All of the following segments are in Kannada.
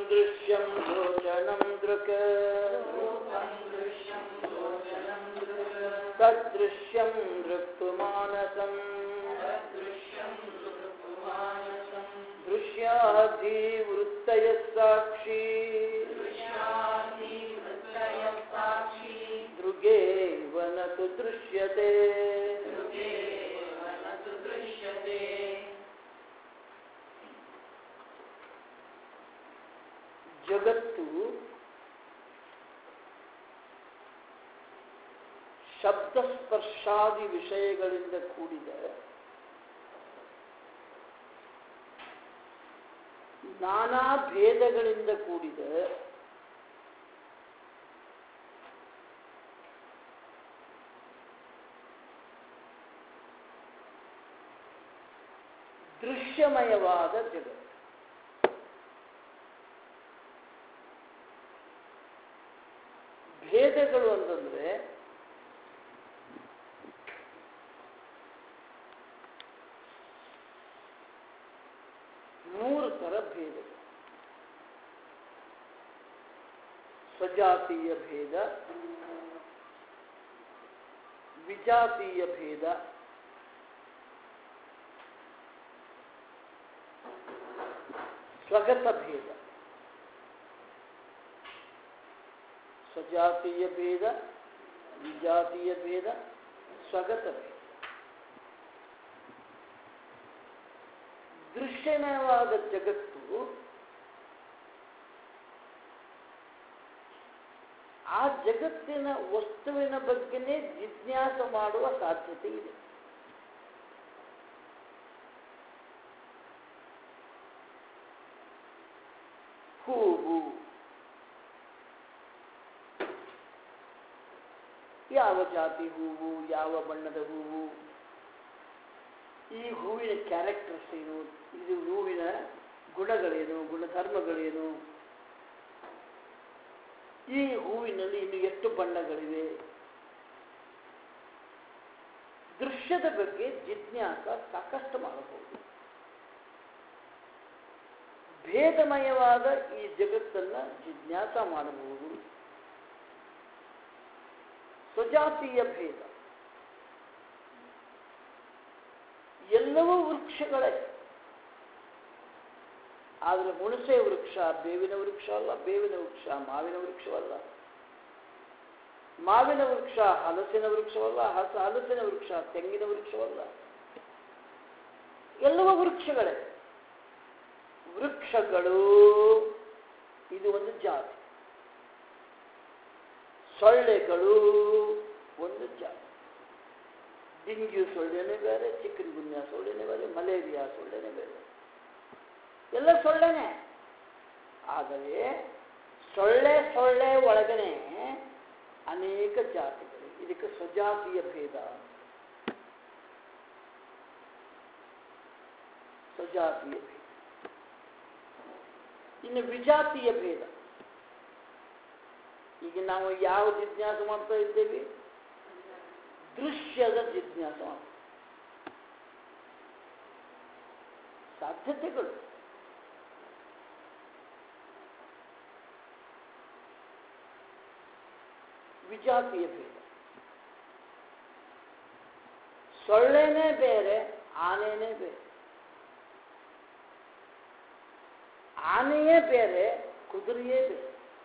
दृश्यं लोचनं दृक् तदृश्यं दृक्तुमानसम् दृश्याधिवृत्तयः साक्षी दृगेव न तु दृश्यते ಜಗತ್ತು ಶಬ್ದಸ್ಪರ್ಶಾದಿ ವಿಷಯಗಳಿಂದ ಕೂಡಿದೆ ನಾನಾ ಭೇದಗಳಿಂದ ಕೂಡಿದೆ ದೃಶ್ಯಮಯವಾದ ಜಗತ್ತು ಭೇದಗಳು ಅಂತಂದ್ರೆ ಮೂರು ತರ ಭೇದಗಳು ಸ್ವಜಾತೀಯ ಭೇದ ವಿಜಾತೀಯ ಭೇದ ಸ್ವಗತ ಭೇದ ಸ್ವಜಾತೀಯ ಭೇದ ವಿಜಾತೀಯ ಭೇದ ಸ್ವಗತ ಭೇದ ದೃಶ್ಯಮಯವಾದ ಜಗತ್ತು ಆ ಜಗತ್ತಿನ ವಸ್ತುವಿನ ಬಗ್ಗೆನೇ ಜಿಜ್ಞಾಸ ಮಾಡುವ ಸಾಧ್ಯತೆ ಇದೆ ಹೂವು ಯಾವ ಜಾತಿ ಹೂವು ಯಾವ ಬಣ್ಣದ ಹೂವು ಈ ಹೂವಿನ ಕ್ಯಾರೆಕ್ಟರ್ಸ್ ಏನು ಇದು ಹೂವಿನ ಗುಣಗಳೇನು ಗುಣಧರ್ಮಗಳೇನು ಈ ಹೂವಿನಲ್ಲಿ ಇನ್ನು ಎಷ್ಟು ಬಣ್ಣಗಳಿವೆ ದೃಶ್ಯದ ಬಗ್ಗೆ ಜಿಜ್ಞಾಸ ಸಾಕಷ್ಟು ಮಾಡಬಹುದು ಭೇದಮಯವಾದ ಈ ಜಗತ್ತನ್ನ ಜಿಜ್ಞಾಸ ಮಾಡಬಹುದು ಸ್ವಜಾತೀಯ ಭೇದ ಎಲ್ಲವೂ ವೃಕ್ಷಗಳೇ ಆದರೆ ಹುಣಸೆ ವೃಕ್ಷ ಬೇವಿನ ವೃಕ್ಷ ಅಲ್ಲ ಬೇವಿನ ವೃಕ್ಷ ಮಾವಿನ ವೃಕ್ಷವಲ್ಲ ಮಾವಿನ ವೃಕ್ಷ ಹಲಸಿನ ವೃಕ್ಷವಲ್ಲ ಹಸ ಹಲಸಿನ ವೃಕ್ಷ ತೆಂಗಿನ ವೃಕ್ಷವಲ್ಲ ಎಲ್ಲವೂ ವೃಕ್ಷಗಳೇ ವೃಕ್ಷಗಳು ಇದು ಒಂದು ಜಾತಿ ಸೊಳ್ಳೆಗಳು ಒಂದು ಜಾತಿ ಡೆಂಗ್ಯೂ ಸೊಳ್ಳೆನೇ ಬೇರೆ ಚಿಕನ್ ಗುನ್ಯಾ ಸೊಳ್ಳೆನೇ ಬೇರೆ ಮಲೇರಿಯಾ ಸೊಳ್ಳೆನೇ ಬೇರೆ ಎಲ್ಲ ಸೊಳ್ಳೆನೆ ಆದರೆ ಸೊಳ್ಳೆ ಸೊಳ್ಳೆ ಒಳಗನೆ ಅನೇಕ ಜಾತಿಗಳು ಇದಕ್ಕೆ ಸ್ವಜಾತಿಯ ಭೇದ ಸ್ವಜಾತಿಯ ಭೇದ ಇನ್ನು ವಿಜಾತಿಯ ಭೇದ ಈಗ ನಾವು ಯಾವ ಜಿಜ್ಞಾಸ ಮಾಡ್ತಾ ಇದ್ದೇವೆ ದೃಶ್ಯದ ಜಿಜ್ಞಾಸ ಮಾಡ್ತಾ ಸಾಧ್ಯತೆಗಳು ವಿಜಾತಿಯ ಭೇದ ಸೊಳ್ಳೆನೇ ಬೇರೆ ಆನೆನೇ ಬೇರೆ ಆನೆಯೇ ಬೇರೆ ಕುದುರೆಯೇ ಬೇರೆ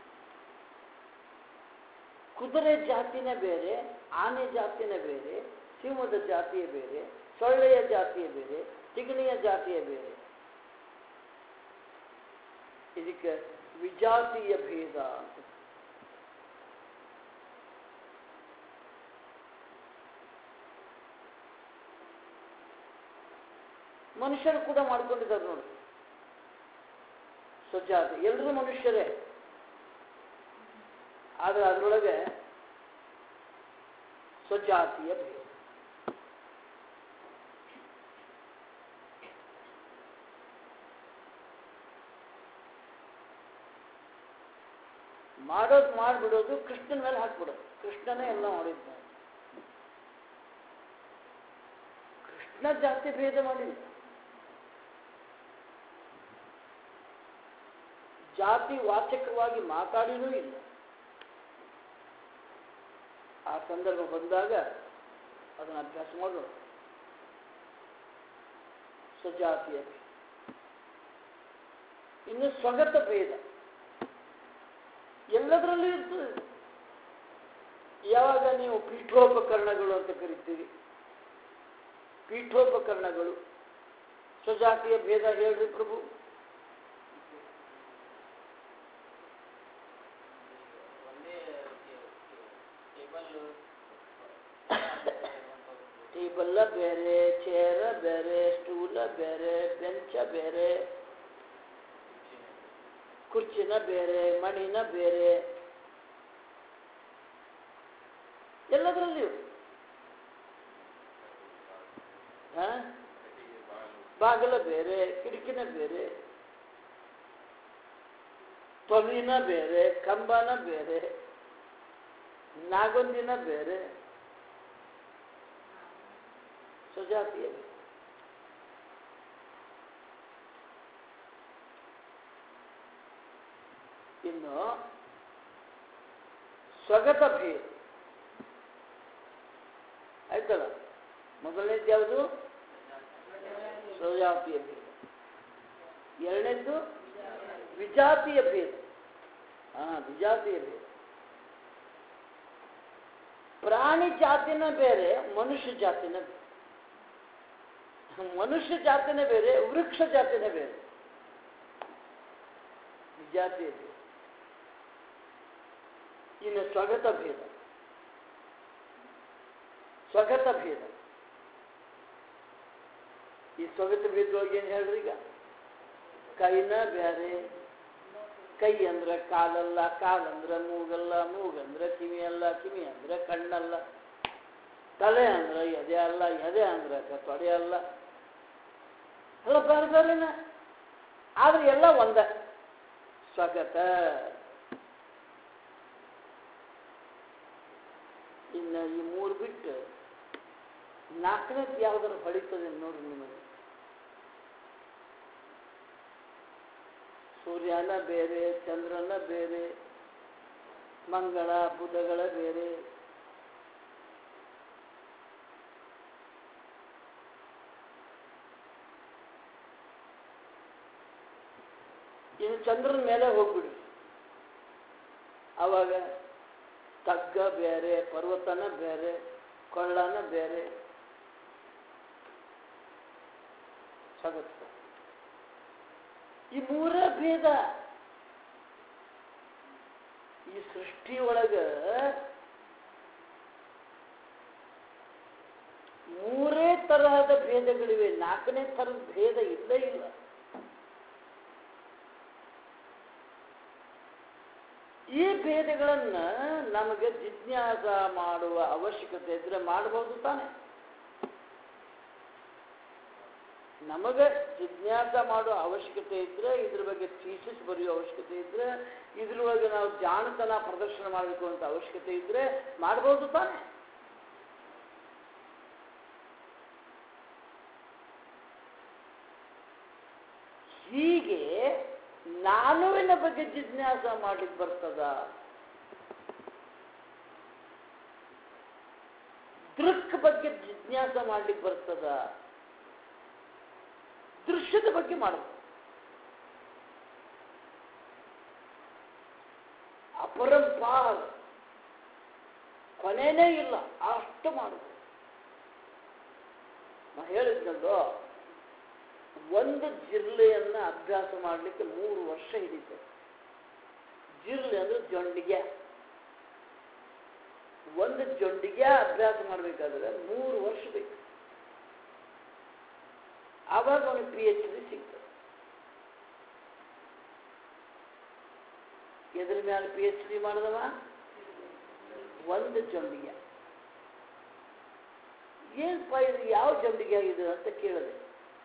ಕುದುರೆ ಜಾತಿನೇ ಬೇರೆ ಆನೆ ಜಾತಿನೇ ಬೇರೆ ಸಿಂಹದ ಜಾತಿಯೇ ಬೇರೆ ಸೊಳ್ಳೆಯ ಜಾತಿಯೇ ಬೇರೆ ಚಿಗಣಿಯ ಜಾತಿಯೇ ಬೇರೆ ಇದಕ್ಕೆ ವಿಜಾತಿಯ ಭೇದ ಅಂತ ಮನುಷ್ಯರು ಕೂಡ ಮಾಡ್ಕೊಂಡಿದ್ದಾರೆ ನೋಡಿ ಸ್ವಜಾತಿ ಎಲ್ಲರೂ ಮನುಷ್ಯರೇ ಆದರೆ ಅದರೊಳಗೆ ಸ್ವಜಾತಿಯ ಭೇದ ಮಾಡೋದು ಮಾಡಿಬಿಡೋದು ಕೃಷ್ಣನ ಮೇಲೆ ಹಾಕ್ಬಿಡೋದು ಕೃಷ್ಣನೇ ಎಲ್ಲ ಮಾಡಿದ್ದಾನೆ ಕೃಷ್ಣ ಜಾತಿ ಭೇದ ಮಾಡಿಲ್ಲ ಜಾತಿ ವಾಚಕವಾಗಿ ಮಾತಾಡಿನೂ ಇಲ್ಲ ಆ ಸಂದರ್ಭ ಬಂದಾಗ ಅದನ್ನು ಅಭ್ಯಾಸ ಮಾಡೋಣ ಸ್ವಜಾತಿಯ ಭೇದ ಇನ್ನು ಸ್ವಗತ ಭೇದ ಎಲ್ಲದರಲ್ಲೂ ಇರ್ತದೆ ಇದು. ಯಾವಾಗ ನೀವು ಪೀಠೋಪಕರಣಗಳು ಅಂತ ಕರಿತೀರಿ ಪೀಠೋಪಕರಣಗಳು ಸ್ವಜಾತಿಯ ಭೇದ ಹೇಳ್ರಿ ಪ್ರಭು ಒಂದೇ ಟೇಬಲ್ ಟೇಬಲ್ಲ ಬೇರೆ ಚೇರ ಬೇರೆ ಸ್ಟೂಲ ಬೇರೆ ಬೆಂಚ ಬೇರೆ ಕುರ್ಚಿನ ಬೇರೆ ಮಣಿನ ಬೇರೆ ಎಲ್ಲದರಲ್ಲಿಯೂ ಹಾ ಬಾಗಿಲ ಬೇರೆ ಕಿಟಕಿನ ಬೇರೆ ತೊಲಿನ ಬೇರೆ ಕಂಬನ ಬೇರೆ ನಾಗೊಂದಿನ ಬೇರೆ ಸ್ವಜಾತಿಯ ಬೇರೆ. ಇನ್ನು ಸ್ವಗತ ಭೇದ ಆಯ್ತಲ್ಲ ಮೊದಲನೇದು ಯಾವುದು ಸ್ವಜಾತಿಯ ಭೇದ ಎರಡನೇದ್ದು ವಿಜಾತಿಯ ಭೇದ ಹಾ ವಿಜಾತಿಯ ಭೇದ ಪ್ರಾಣಿ ಜಾತಿನ ಬೇರೆ ಮನುಷ್ಯ ಜಾತಿನ ಬೇರೆ ಮನುಷ್ಯ ಜಾತಿನೇ ಬೇರೆ ವೃಕ್ಷ ಜಾತಿನೇ ಬೇರೆ ವಿಜಾತಿಯ ಭೇದ ಇನ್ನು ಸ್ವಗತ ಭೇದ ಸ್ವಗತ ಭೇದ ಈ ಸ್ವಗತ ಭೇದದೊಳಗೆ ಏನು ಹೇಳ್ರಿ ಈಗ ಕೈನ ಬೇರೆ ಕೈ ಅಂದ್ರೆ ಕಾಲಲ್ಲ ಕಾಲಂದ್ರೆ ಮೂಗಲ್ಲ ಮೂಗಂದ್ರೆ ಕಿವಿ ಅಲ್ಲ ಕಿವಿ ಅಂದ್ರೆ ಕಣ್ಣಲ್ಲ ತಲೆ ಅಂದ್ರೆ ಎದೆ ಅಲ್ಲ ಎದೆ ಅಂದ್ರೆ ತೊಡೆ ಅಲ್ಲ ಎಲ್ಲ ಬೇರೆ ಬೇರೆನ ಆದ್ರೆ ಎಲ್ಲ ಒಂದ ಸ್ವಗತ ಇನ್ನು ಈ ಮೂರು ಬಿಟ್ಟು ನಾಲ್ಕನೇದು ಯಾವ್ದಾರು ಹೊಳಿತದೆ ನೋಡ್ರಿ ನಿಮಗೆ ಸೂರ್ಯನ ಬೇರೆ ಚಂದ್ರನ ಬೇರೆ ಮಂಗಳ ಬುಧಗಳ ಬೇರೆ ಇನ್ನು ಚಂದ್ರನ ಮೇಲೆ ಹೋಗ್ಬಿಡ್ರಿ ಅವಾಗ ತಗ್ಗ ಬೇರೆ ಪರ್ವತನ ಬೇರೆ ಕೊಳ್ಳನ ಬೇರೆ ಸ್ವಗತ ಈ ಮೂರ ಭೇದ ಈ ಸೃಷ್ಟಿ ಒಳಗ ಮೂರೇ ತರಹದ ಭೇದಗಳಿವೆ ನಾಲ್ಕನೇ ತರದ ಭೇದ ಇಲ್ಲೇ ಇಲ್ಲ ಈ ಭೇದಗಳನ್ನ ನಮಗೆ ಜಿಜ್ಞಾಸ ಮಾಡುವ ಅವಶ್ಯಕತೆ ಇದ್ರೆ ಮಾಡಬಹುದು ತಾನೆ ನಮಗೆ ಜಿಜ್ಞಾಸ ಮಾಡೋ ಅವಶ್ಯಕತೆ ಇದ್ರೆ ಇದ್ರ ಬಗ್ಗೆ ಥೀಸಿಸ್ ಬರೆಯೋ ಅವಶ್ಯಕತೆ ಇದ್ರೆ ಇದ್ರೊಳಗೆ ನಾವು ಜಾಣತನ ಪ್ರದರ್ಶನ ಮಾಡಬೇಕು ಅಂತ ಅವಶ್ಯಕತೆ ಇದ್ರೆ ಮಾಡಬಹುದು ತಾನೆ ಹೀಗೆ ನಾನುವಿನ ಬಗ್ಗೆ ಜಿಜ್ಞಾಸ ಮಾಡ್ಲಿಕ್ಕೆ ಬರ್ತದ ದೃಕ್ ಬಗ್ಗೆ ಜಿಜ್ಞಾಸ ಮಾಡ್ಲಿಕ್ಕೆ ಬರ್ತದ ದೃಶ್ಯದ ಬಗ್ಗೆ ಮಾಡಬೇಕು ಅಪರಂಪಾರ ಕೊನೆನೇ ಇಲ್ಲ ಅಷ್ಟು ಮಾಡಬೇಕು ನಾ ಹೇಳಿದ್ನಲ್ಲೋ ಒಂದು ಜಿರ್ಲೆಯನ್ನ ಅಭ್ಯಾಸ ಮಾಡಲಿಕ್ಕೆ ಮೂರು ವರ್ಷ ಹಿಡಿತದೆ ಜಿರ್ಲೆ ಅಂದ್ರೆ ಜೊಂಡಿಗೆ ಒಂದು ಜೊಂಡಿಗೆ ಅಭ್ಯಾಸ ಮಾಡಬೇಕಾದ್ರೆ ಮೂರು ವರ್ಷ ಬೇಕು ಆವಾಗ ಅವನಿಗೆ ಪಿ ಎಚ್ ಡಿ ಸಿಗ್ತದೆ ಎದ್ರ ಮೇಲೆ ಪಿ ಎಚ್ ಡಿ ಮಾಡಿದವ ಒಂದು ಜೊಂಡಿಗೆ ಏನಪ್ಪ ಇದು ಯಾವ ಜೊಂಡಿಗೆ ಆಗಿದೆ ಅಂತ ಕೇಳಿದೆ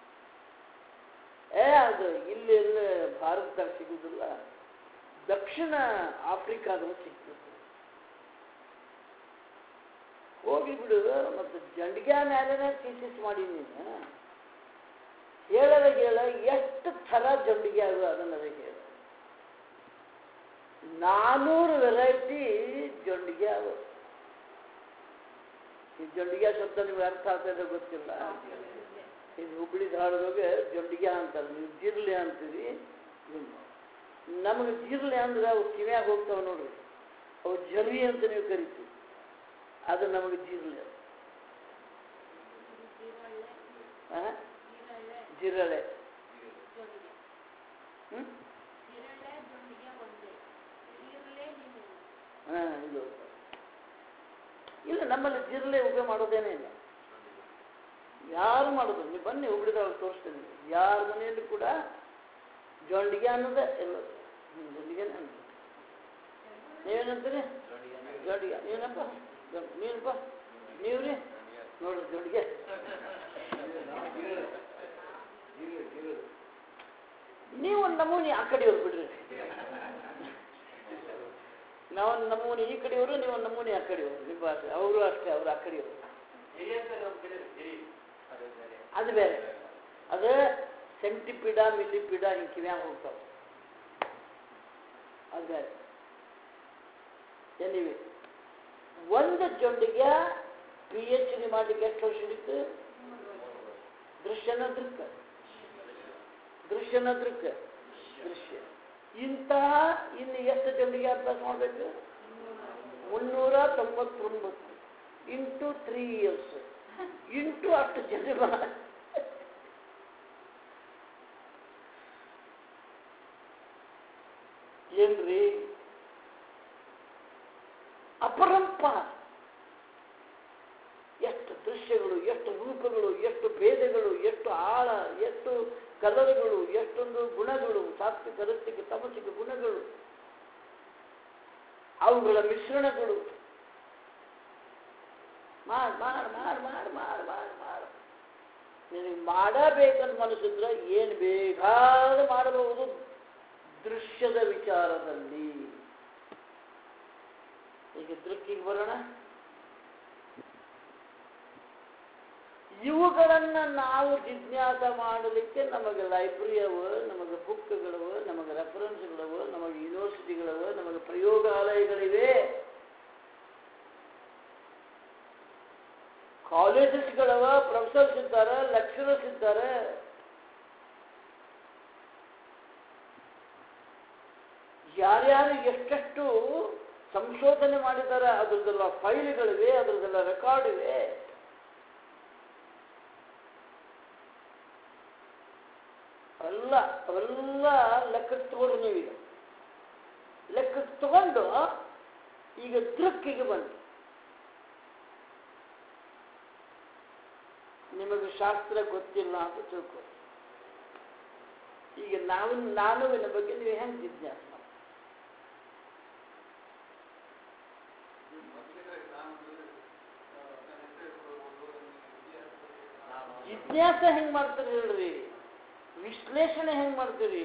ಏ ಅದು ಇಲ್ಲಿ ಎಲ್ಲ ಭಾರತದಾಗ ಸಿಗುವುದಿಲ್ಲ ದಕ್ಷಿಣ ಆಫ್ರಿಕಾದಲ್ಲಿ ಸಿಗ್ತದೆ ಹೋಗಿ ಬಿಡು ಮತ್ತು ಜಂಡಿಗೆ ಮೇಲೆನೇ ಥೀಸಿಸ್ ಮಾಡಿ ನೀನು ಹೇಳದ ಹೇಳ ಎಷ್ಟು ಥರ ಜಂಡಿಗೆ ಅದು ಅದನ್ನ ಹೇಳ ನಾನೂರು ವೆರೈಟಿ ಜೊಂಡಿಗೆ ಅವ ಈ ಜೊಂಡಿಗೆ ಶಬ್ದ ನಿಮ್ಗೆ ಅರ್ಥ ಆಗ್ತದೆ ಗೊತ್ತಿಲ್ಲ ಇದು ಹುಬ್ಳಿ ಧಾರದೊಳಗೆ ಜೊಂಡಿಗೆ ಅಂತಾರೆ ನೀವು ಜಿರ್ಲೆ ಅಂತೀರಿ ನಮಗೆ ಜಿರ್ಲೆ ಅಂದ್ರೆ ಅವು ಕಿವ್ಯಾಗ ಹೋಗ್ತಾವೆ ನೋಡ್ರಿ ಅವು ಜರಿ ಅಂತ ನೀವು ಕರಿತೀವಿ ಅದು ನಮಗೆ ಜಿರ್ಲೆ ಆ? ಜಿರಳೆ ಹ್ಞೂ ಹಾಂ ಇದು ಇಲ್ಲ ನಮ್ಮಲ್ಲಿ ಜಿರಳೆ ಉಪಯೋಗ ಮಾಡೋದೇನೇ ಇಲ್ಲ ಯಾರು ಮಾಡೋದು ನೀವು ಬನ್ನಿ ಹುಬ್ಳಿದಾಗ ತೋರಿಸ್ತೇನೆ ಯಾರ ಮನೆಯಲ್ಲಿ ಕೂಡ ಜೊಂಡಿಗೆ ಅನ್ನೋದೇ ಇಲ್ಲ ಹ್ಞೂ ಜೊಂಡಿಗೆನೇ ಅನ್ನೋದು ನೀವೇನಂತೀರಿ ಜೊಂಡಿಗೆ ನೀನಪ್ಪ ಜೊಂಡ್- ನೀನಪ್ಪ ನೀವು ರೀ ನೋಡ್ರಿ ಜೊಂಡಿಗೆ ನೀವು ಒಂದು ನಮೂನಿ ಆ ಕಡೆಯವ್ರು ಬಿಡ್ರಿ ನಾವೊಂದು ನಮೂನಿ ಈ ಕಡೆಯವರು ನೀವು ಒಂದು ನಮೂನಿ ಆ ಕಡೆಯವರು ನಿಮ್ಮ ಭಾಷೆ ಅವರು ಅಷ್ಟೇ ಅವರು ಆ ಕಡೆಯವರು ಅದು ಬೇರೆ ಅದು ಸೆಂಟಿಪಿಡ ಮಿಲ್ಲಿಪಿಡ ಹಿಂಗೆ ಕಿವ್ಯಾಗ ಹೋಗ್ತಾವೆ ಅದು ಬೇರೆ ಎನಿವೆ ಒಂದು ಜೊಂಡಿಗೆ ಪಿ ಎಚ್ ಡಿ ಮಾಡಲಿಕ್ಕೆ ಎಷ್ಟು ವರ್ಷ ಹಿಡಿತು ದೃಶ್ಯನ ದೃಕ್ಕ ದೃಶ್ಯನ ದೃಕ್ಕ ದೃಶ್ಯ ಇಂತಹ ಇನ್ನು ಎಷ್ಟು ಜೊಂಡಿಗೆ ಅಭ್ಯಾಸ ಮಾಡಬೇಕು ಮುನ್ನೂರ ತೊಂಬತ್ತೊಂಬತ್ತು ಇಂಟು ತ್ರೀ ಇಯರ್ಸ್ ಇಂಟು ಅಷ್ಟು ಜನ್ಮ ಏನ್ರಿ ಅಪರಂಪಾರ ಎಷ್ಟು ದೃಶ್ಯಗಳು ಎಷ್ಟು ರೂಪಗಳು ಎಷ್ಟು ಭೇದಗಳು ಎಷ್ಟು ಆಳ ಎಷ್ಟು ಕಲರ್ಗಳು ಎಷ್ಟೊಂದು ಗುಣಗಳು ಸಾತ್ವಿಕ ರಸ್ತಿಕ ತಮಸಿಕ ಗುಣಗಳು ಅವುಗಳ ಮಿಶ್ರಣಗಳು ಮಾಡ್ ಮಾಡ್ ಮಾಡ್ ಮಾಡ್ ಮಾಡ್ ಮಾಡ್ ಮಾಡ್ ನಿನಗೆ ಮಾಡಬೇಕಂತ ಮನಸ್ಸಿದ್ರೆ ಏನು ಬೇಕಾದ ಮಾಡಬಹುದು ದೃಶ್ಯದ ವಿಚಾರದಲ್ಲಿ ಈಗ ದೃಷ್ಟಿಗೆ ಬರೋಣ ಇವುಗಳನ್ನು ನಾವು ಜಿಜ್ಞಾಸ ಮಾಡಲಿಕ್ಕೆ ನಮಗೆ ಲೈಬ್ರರಿ ಅವ ನಮಗೆ ಬುಕ್ಗಳವ ನಮಗೆ ರೆಫರೆನ್ಸ್ಗಳವ ನಮಗೆ ಯೂನಿವರ್ಸಿಟಿಗಳವ ನಮಗೆ ಪ್ರಯೋಗಾಲಯಗಳಿವೆ ಕಾಲೇಜಸ್ಗಳವ ಪ್ರೊಫೆಸರ್ಸ್ ಇದ್ದಾರೆ ಲೆಕ್ಚರರ್ಸ್ ಇದ್ದಾರೆ ಯಾರ್ಯಾರು ಎಷ್ಟೆಷ್ಟು ಸಂಶೋಧನೆ ಮಾಡಿದ್ದಾರೆ ಅದ್ರದ್ದೆಲ್ಲ ಫೈಲ್ಗಳಿವೆ ಅದ್ರದ್ದೆಲ್ಲ ರೆಕಾರ್ಡ್ ಇವೆ ಅವೆಲ್ಲ ಅವೆಲ್ಲ ಲೆಕ್ಕಕ್ಕೆ ತಗೊಂಡ್ರು ನೀವೀಗ ಲೆಕ್ಕಕ್ಕೆ ತಗೊಂಡು ಈಗ ದೃಕ್ಕಿಗೆ ಬಂದು ನಿಮಗೆ ಶಾಸ್ತ್ರ ಗೊತ್ತಿಲ್ಲ ಅಂತ ತಿಳ್ಕೊ ಈಗ ನಾವು ನಾನುವಿನ ಬಗ್ಗೆ ನೀವು ಹೆಂಗೆ ಜಿಜ್ಞಾಸ ಮಾಡಿ ಜಿಜ್ಞಾಸ ಹೆಂಗ್ ಮಾಡ್ತೀರಿ ಹೇಳ್ರಿ ವಿಶ್ಲೇಷಣೆ ಹೆಂಗ್ ಮಾಡ್ತೀರಿ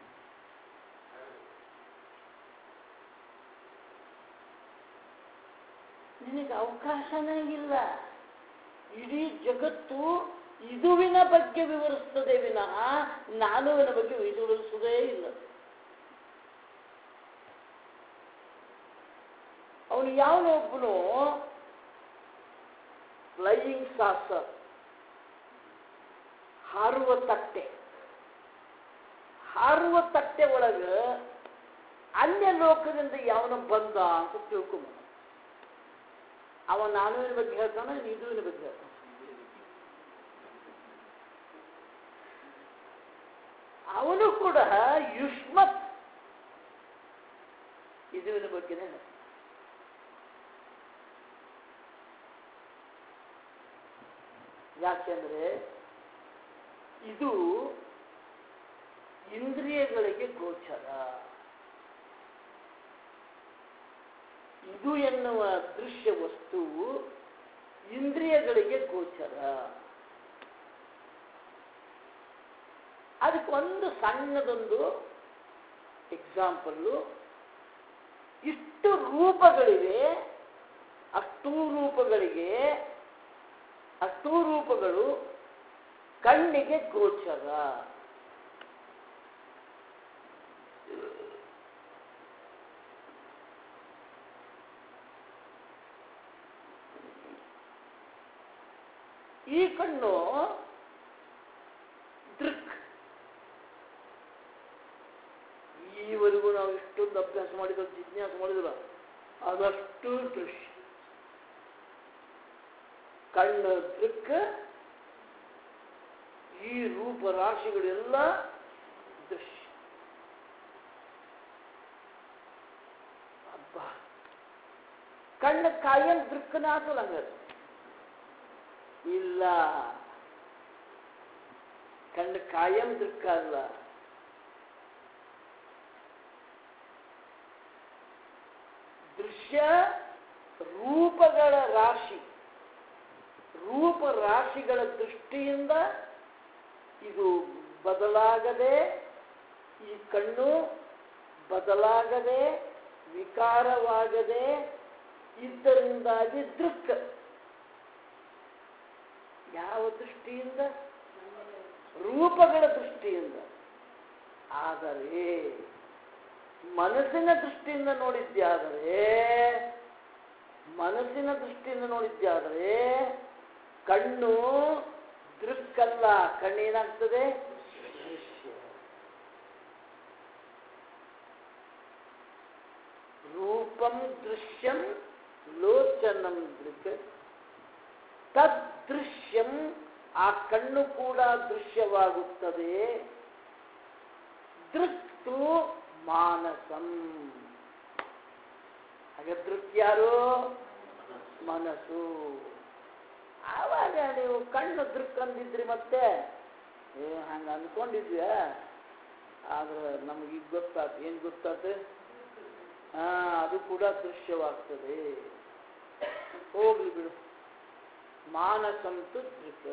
ನಿನಗೆ ಅವಕಾಶನೇ ಇಲ್ಲ ಇಡೀ ಜಗತ್ತು ಇದುವಿನ ಬಗ್ಗೆ ವಿವರಿಸ್ತದೆ ವಿನಃ ನಾನುವಿನ ಬಗ್ಗೆ ವಿವರಿಸುವುದೇ ಇಲ್ಲ ಅವನು ಯಾವನೊಬ್ಬನು ಫ್ಲೈಯಿಂಗ್ ಸಾಸರ್ ಹಾರುವ ತಟ್ಟೆ ಹಾರುವ ತಟ್ಟೆ ಒಳಗೆ ಅನ್ಯ ಲೋಕದಿಂದ ಯಾವನ ಬಂದ ಅಂತ ತಿಳ್ಕೊಂಬ ಅವ ನಾನುವಿನ ಬಗ್ಗೆ ಹೇಳ್ತಾನ ಇದುವಿನ ಬಗ್ಗೆ ಹೇಳ್ತಾನ ಅವನು ಕೂಡ ಯುಷ್ಮತ್ ಇದುವಿನ ಬಗ್ಗೆನೇ ಹೇಳ್ತಾನ ಯಾಕೆಂದ್ರೆ ಇದು ಇಂದ್ರಿಯಗಳಿಗೆ ಗೋಚರ ಇದು ಎನ್ನುವ ದೃಶ್ಯ ವಸ್ತು ಇಂದ್ರಿಯಗಳಿಗೆ ಗೋಚರ ಅದಕ್ಕೊಂದು ಸಣ್ಣದೊಂದು ಎಕ್ಸಾಂಪಲ್ಲು ಇಷ್ಟು ರೂಪಗಳಿವೆ ಅಷ್ಟೂ ರೂಪಗಳಿಗೆ ಅಷ್ಟೂ ರೂಪಗಳು ಕಣ್ಣಿಗೆ ಗೋಚರ ಈ ಕಣ್ಣು ದೃಕ್ ಈವರೆಗೂ ನಾವು ಇಷ್ಟೊಂದು ಅಭ್ಯಾಸ ಮಾಡಿದ್ರು ಜಿಜ್ಞಾಸ ಮಾಡಿದ್ರ ಅದಷ್ಟು ದೃಶ್ಯ ಕಣ್ಣು ದೃಕ್ ಈ ರೂಪ ರಾಶಿಗಳೆಲ್ಲ ದೃಶ್ಯ ಅಬ್ಬ ಕಣ್ಣು ಕಾಯಂ ದೃಕ್ಕನ ಹಾಕಲ್ಲ ಹಂಗಾರೆ ಇಲ್ಲ ಕಣ್ಣು ಕಾಯಂ ದೃಕ್ಕ ಅಲ್ಲ ದೃಶ್ಯ ರೂಪಗಳ ರಾಶಿ ರೂಪ ರಾಶಿಗಳ ದೃಷ್ಟಿಯಿಂದ ಇದು ಬದಲಾಗದೆ ಈ ಕಣ್ಣು ಬದಲಾಗದೆ ವಿಕಾರವಾಗದೆ ಇದ್ದರಿಂದಾಗಿ ದೃಕ್ ಯಾವ ದೃಷ್ಟಿಯಿಂದ ರೂಪಗಳ ದೃಷ್ಟಿಯಿಂದ ಆದರೆ ಮನಸ್ಸಿನ ದೃಷ್ಟಿಯಿಂದ ನೋಡಿದ್ಯಾದರೆ ಮನಸ್ಸಿನ ದೃಷ್ಟಿಯಿಂದ ನೋಡಿದ್ಯಾದರೆ ಕಣ್ಣು ದೃಕ್ಕಲ್ಲ ಕಣ್ಣೇನಾಗ್ತದೆ ದೃಶ್ಯ ರೂಪಂ ದೃಶ್ಯಂ ಲೋಚನಂ ದೃಕ್ ತದ್ದೃಶ್ಯಂ ಆ ಕಣ್ಣು ಕೂಡ ದೃಶ್ಯವಾಗುತ್ತದೆ ದೃಕ್ತು ಮಾನಸಂ ಹಾಗೆ ದೃಕ್ ಯಾರು ಮನಸ್ಸು ಆವಾಗ ನೀವು ಕಣ್ಣು ದೃಕ್ ಅಂದಿದ್ರಿ ಮತ್ತೆ ಏ ಹಂಗ ಅನ್ಕೊಂಡಿದ್ಯಾ ಆದ್ರೆ ನಮಗೀಗ ಗೊತ್ತಾತು ಏನು ಗೊತ್ತಾತು ಹಾ ಅದು ಕೂಡ ದೃಶ್ಯವಾಗ್ತದೆ ಹೋಗ್ಲಿ ಬಿಡು ಮಾನಸಂತು ದೃಕ್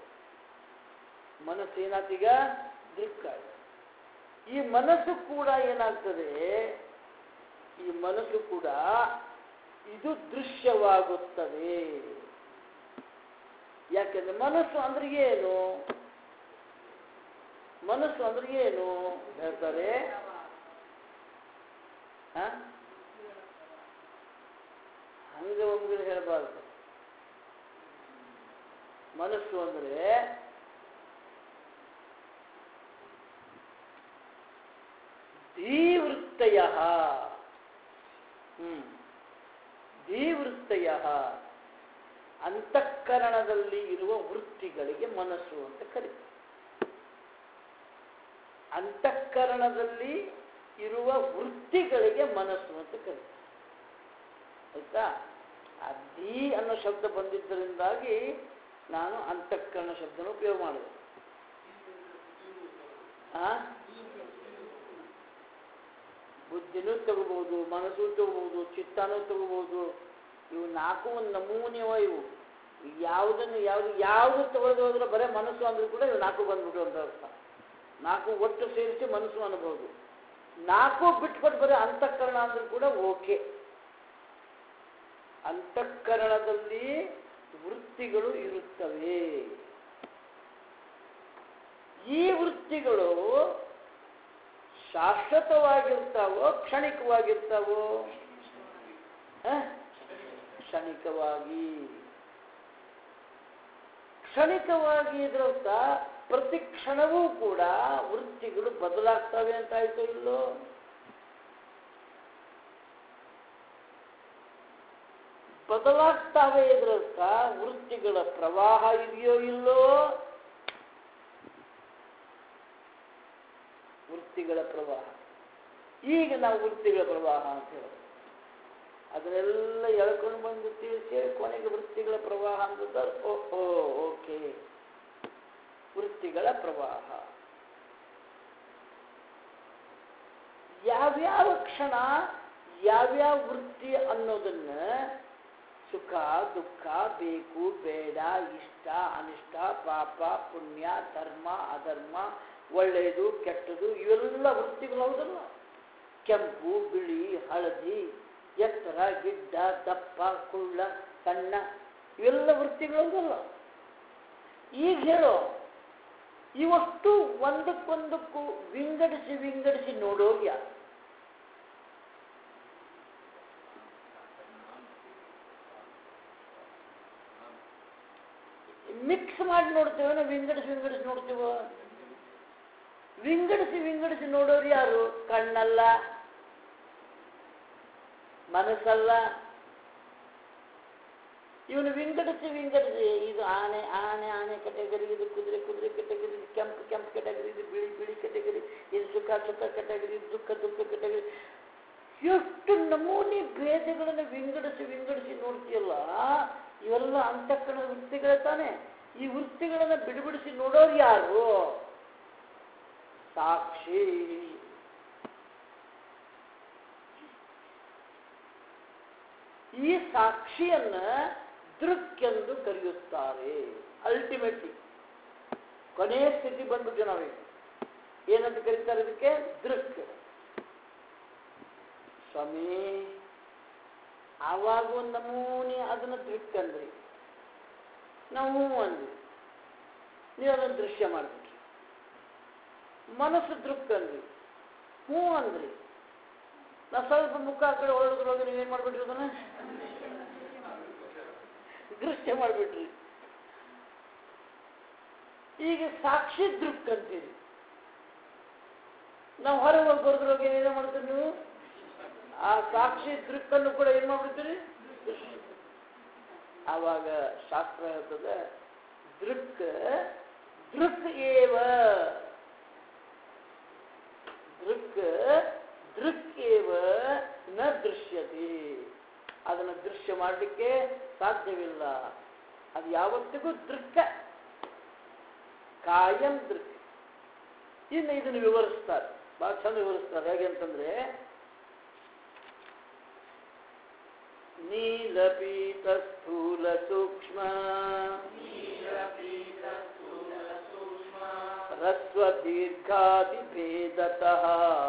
ಮನಸ್ಸೇನಾತೀಗ ದೃಕ್ ಆಯ್ತು ಈ ಮನಸ್ಸು ಕೂಡ ಏನಾಗ್ತದೆ ಈ ಮನಸ್ಸು ಕೂಡ ಇದು ದೃಶ್ಯವಾಗುತ್ತದೆ ಯಾಕೆಂದ್ರೆ ಮನಸ್ಸು ಅಂದ್ರೆ ಏನು ಮನಸ್ಸು ಅಂದ್ರೆ ಏನು ಹೇಳ್ತಾರೆ ಹ? ಹಂಗ ಒಮ್ಗೆ ಹೇಳಬಾರ್ದು ಮನಸ್ಸು ಅಂದ್ರೆ ಧೀವೃತ್ತಯ ಹ್ಮ್ ಧೀವೃತ್ತಯ ಅಂತಃಕರಣದಲ್ಲಿ ಇರುವ ವೃತ್ತಿಗಳಿಗೆ ಮನಸ್ಸು ಅಂತ ಕರೀತಾರೆ ಅಂತಃಕರಣದಲ್ಲಿ ಇರುವ ವೃತ್ತಿಗಳಿಗೆ ಮನಸ್ಸು ಅಂತ ಕರೀತಾರೆ ಆಯ್ತಾ ಆ ಧೀ ಅನ್ನೋ ಶಬ್ದ ಬಂದಿದ್ದರಿಂದಾಗಿ ನಾನು ಅಂತಃಕರಣ ಶಬ್ದನ ಉಪಯೋಗ ಮಾಡಿದೆ ಆ ಬುದ್ಧಿನೂ ತಗೋಬಹುದು ಮನಸ್ಸು ತಗೋಬಹುದು ಚಿತ್ತನೂ ತಗೋಬಹುದು ಇವು ನಾಲ್ಕು ಒಂದು ನಮೂನೆವ ಇವು ಯಾವುದನ್ನು ಯಾವುದು ಯಾವುದು ತಗೊಳ್ಳದೆ ಹೋದ್ರೆ ಬರೀ ಮನಸ್ಸು ಅಂದ್ರೂ ಕೂಡ ಇವು ನಾಲ್ಕು ಬಂದ್ಬಿಟ್ಟು ಅಂತ ಅರ್ಥ ನಾಲ್ಕು ಒಟ್ಟು ಸೇರಿಸಿ ಮನಸ್ಸು ಅನ್ಬೋದು ನಾಲ್ಕು ಬಿಟ್ಕೊಟ್ಟು ಬರೀ ಅಂತಃಕರಣ ಅಂದ್ರೂ ಕೂಡ ಓಕೆ ಅಂತಃಕರಣದಲ್ಲಿ ವೃತ್ತಿಗಳು ಇರುತ್ತವೆ ಈ ವೃತ್ತಿಗಳು ಶಾಶ್ವತವಾಗಿರ್ತಾವೋ ಕ್ಷಣಿಕವಾಗಿರ್ತಾವೋ ಹ? ಕ್ಷಣಿಕವಾಗಿ ಕ್ಷಣಿಕವಾಗಿ ಇದರರ್ಥ ಪ್ರತಿ ಕ್ಷಣವೂ ಕೂಡ ವೃತ್ತಿಗಳು ಬದಲಾಗ್ತವೆ ಅಂತ ಆಯ್ತೋ ಇಲ್ಲೋ ಬದಲಾಗ್ತವೆ ಇದರರ್ಥ ವೃತ್ತಿಗಳ ಪ್ರವಾಹ ಇದೆಯೋ ಇಲ್ಲೋ ವೃತ್ತಿಗಳ ಪ್ರವಾಹ ಈಗ ನಾವು ವೃತ್ತಿಗಳ ಪ್ರವಾಹ ಅಂತ ಹೇಳೋದು ಅದನ್ನೆಲ್ಲ ಎಳ್ಕೊಂಡು ಬಂದು ತಿಳಿಸಿ ಕೊನೆಗೆ ವೃತ್ತಿಗಳ ಪ್ರವಾಹ ಅಂದಿದ್ದಾರೆ ಓಹೋ ಓಕೆ ವೃತ್ತಿಗಳ ಪ್ರವಾಹ ಯಾವ್ಯಾವ ಕ್ಷಣ ಯಾವ್ಯಾವ ವೃತ್ತಿ ಅನ್ನೋದನ್ನ ಸುಖ ದುಃಖ ಬೇಕು ಬೇಡ ಇಷ್ಟ ಅನಿಷ್ಟ ಪಾಪ ಪುಣ್ಯ ಧರ್ಮ ಅಧರ್ಮ ಒಳ್ಳೆಯದು ಕೆಟ್ಟದು ಇವೆಲ್ಲ ವೃತ್ತಿಗಳು ಹೌದಲ್ಲ ಕೆಂಪು ಬಿಳಿ ಹಳದಿ ಎತ್ತರ ಗಿಡ್ಡ ದಪ್ಪ ಕುಳ್ಳ ಸಣ್ಣ ಇವೆಲ್ಲ ವೃತ್ತಿಗಳು ಹೌದಲ್ಲ ಈಗ ಹೇಳೋ ಇವಷ್ಟು ಒಂದಕ್ಕೊಂದಕ್ಕೂ ವಿಂಗಡಿಸಿ ವಿಂಗಡಿಸಿ ನೋಡೋರು ಯಾರು ಮಿಕ್ಸ್ ಮಾಡಿ ನೋಡ್ತೇವೆ ನಾವು ವಿಂಗಡಿಸಿ ವಿಂಗಡಿಸಿ ನೋಡ್ತೀವ ವಿಂಗಡಿಸಿ ವಿಂಗಡಿಸಿ ನೋಡೋರು ಯಾರು ಕಣ್ಣಲ್ಲ ಮನಸ್ಸಲ್ಲ ಇವನು ವಿಂಗಡಿಸಿ ವಿಂಗಡಿಸಿ ಇದು ಆನೆ ಆನೆ ಆನೆ ಕೆಟಗರಿ ಇದು ಕುದುರೆ ಕುದುರೆ ಕೆಟಗರಿ ಇದು ಕೆಂಪು ಕೆಂಪು ಕೆಟಗರಿ ಇದು ಬಿಳಿ ಬಿಳಿ ಕೆಟಗರಿ ಇದು ಸುಖ ಸುಖ ಕೆಟಗರಿ ಇದು ದುಃಖ ದುಃಖ ಕೆಟಗರಿ ಎಷ್ಟು ನಮೂನಿ ಭೇದಗಳನ್ನು ವಿಂಗಡಿಸಿ ವಿಂಗಡಿಸಿ ನೋಡ್ತೀಯಲ್ಲ ಇವೆಲ್ಲ ಅಂತಃಕರಣ ವೃತ್ತಿಗಳೇ ತಾನೆ ಈ ವೃತ್ತಿಗಳನ್ನು ಬಿಡಿಬಿಡಿಸಿ ನೋಡೋರು ಯಾರು ಸಾಕ್ಷಿ ಈ ಸಾಕ್ಷಿಯನ್ನ ದೃಕ್ ಎಂದು ಕರೆಯುತ್ತಾರೆ ಅಲ್ಟಿಮೇಟ್ಲಿ ಕೊನೆಯ ಸ್ಥಿತಿ ಬಂದ್ಬಿಟ್ಟು ನಾವೀಗ ಏನಂತ ಕರೀತಾರೆ ಇದಕ್ಕೆ ದೃಕ್ ಸ್ವಾಮಿ ಆವಾಗ ಒಂದು ನಮೂನಿ ಅದನ್ನ ದೃಕ್ ಅಂದ್ರಿ ನಾವು ಹ್ಞೂ ಅಂದ್ವಿ ನೀವು ಅದನ್ನು ದೃಶ್ಯ ಮಾಡ್ಬಿಟ್ರಿ ಮನಸ್ಸು ದೃಕ್ ಅಂದ್ರಿ ಹ್ಞೂ ಅಂದ್ರಿ ನಾ ಸ್ವಲ್ಪ ಮುಖ ಆ ಕಡೆ ಹೊರಡಿದ್ರೊಳಗೆ ನೀವೇನು ಮಾಡ್ಬಿಟ್ರಿ ಅದನ್ನ ದೃಶ್ಯ ಮಾಡಿಬಿಟ್ರಿ ಈಗ ಸಾಕ್ಷಿ ದೃಕ್ ಅಂತೀರಿ ನಾವು ಹೊರಗೆ ಹೋಗಿ ಬರೆದ್ರೊಳಗೆ ಏನೇನು ಮಾಡ್ತೀರಿ ನೀವು ಆ ಸಾಕ್ಷಿ ದೃಕ್ಕನ್ನು ಕೂಡ ಏನು ಮಾಡ್ಬಿಡ್ತೀರಿ ದೃಶ್ಯ ಆವಾಗ ಶಾಸ್ತ್ರ ಹೇಳ್ತದೆ ದೃಕ್ ದೃಕ್ ಏವ ದೃಕ್ ದೃಕ್ ಏವ ನ ದೃಶ್ಯತೆ ಅದನ್ನು ದೃಶ್ಯ ಮಾಡಲಿಕ್ಕೆ ಸಾಧ್ಯವಿಲ್ಲ ಅದು ಯಾವತ್ತಿಗೂ ದೃಕ್ಕ ಕಾಯಂ ದೃಕ್ ಇನ್ನು ಇದನ್ನು ವಿವರಿಸ್ತಾರೆ ಬಹಳ ಚಂದ ವಿವರಿಸ್ತಾರೆ ಹೇಗೆ ಅಂತಂದ್ರೆ ನೀಲಪೀತ ಸ್ಥೂಲ ಸೂಕ್ಷ್ಮ ರಸ್ವ ದೀರ್ಘಾದಿಭೇದತಃ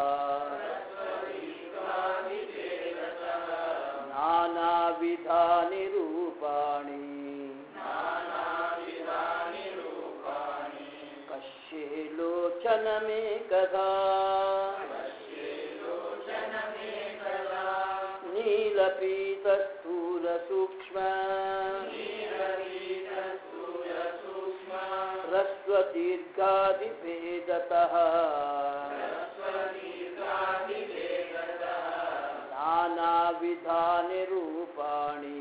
ನಾನಾ ವಿಧಾನಿ ರೂಪಾಣಿ ಕಶ್ಯೇ ಲೋಚನಮೇ ಕದಾ ನೀಲಪೀತ ಸ್ಥೂಲ ಸೂಕ್ಷ್ಮ ರಸ್ವ ದೀರ್ಘಾದಿಭೇದತಃ ನಾನಾ ವಿಧಾನಿ ರೂಪಾಣಿ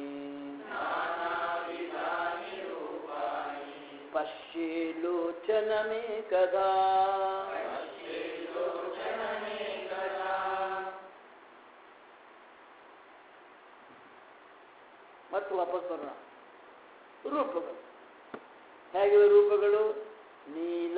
ಪಶ್ಯೇ ಲೋಚನಮೇ ಕದಾ ಮತ್ತು ವಾಪಸ್ ಬರೋಣ ರೂಪಗಳು ಹೇಗಿವೆ ರೂಪಗಳು ನೀಲ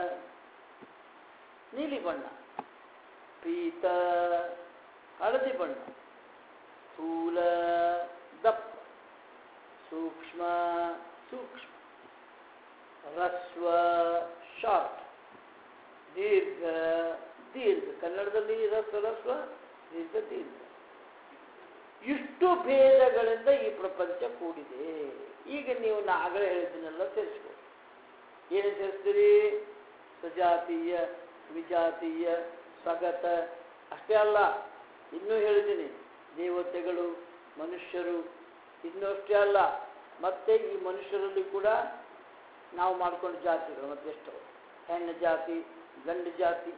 ನೀಲಿ ಬಣ್ಣ ಪೀತ ಹಳದಿ ಬಣ್ಣ ಸ್ಥೂಲ ದಪ್ಪ ಸೂಕ್ಷ್ಮ ಸೂಕ್ಷ್ಮ ರಸ್ವ ಶಾರ್ಟ್ ದೀರ್ಘ ದೀರ್ಘ ಕನ್ನಡದಲ್ಲಿ ರಸ್ವ ರಸ್ವ ದೀರ್ಘ ದೀರ್ಘ ಇಷ್ಟು ಭೇದಗಳಿಂದ ಈ ಪ್ರಪಂಚ ಕೂಡಿದೆ ಈಗ ನೀವು ನಾ ಆಗಲೇ ಹೇಳಿದ್ದನ್ನೆಲ್ಲ ಸೇರಿಸ್ಬೋದು ಏನು ಸೇರಿಸ್ತೀರಿ ಸಜಾತೀಯ ವಿಜಾತೀಯ ಸ್ವಗತ ಅಷ್ಟೇ ಅಲ್ಲ ಇನ್ನೂ ಹೇಳಿದ್ದೀನಿ ದೇವತೆಗಳು ಮನುಷ್ಯರು ಇನ್ನೂ ಅಷ್ಟೇ ಅಲ್ಲ ಮತ್ತೆ ಈ ಮನುಷ್ಯರಲ್ಲಿ ಕೂಡ ನಾವು ಮಾಡ್ಕೊಂಡ ಜಾತಿಗಳು ಮತ್ತೆ ಎಷ್ಟು ಹೆಣ್ಣು ಜಾತಿ ಗಂಡು ಜಾತಿ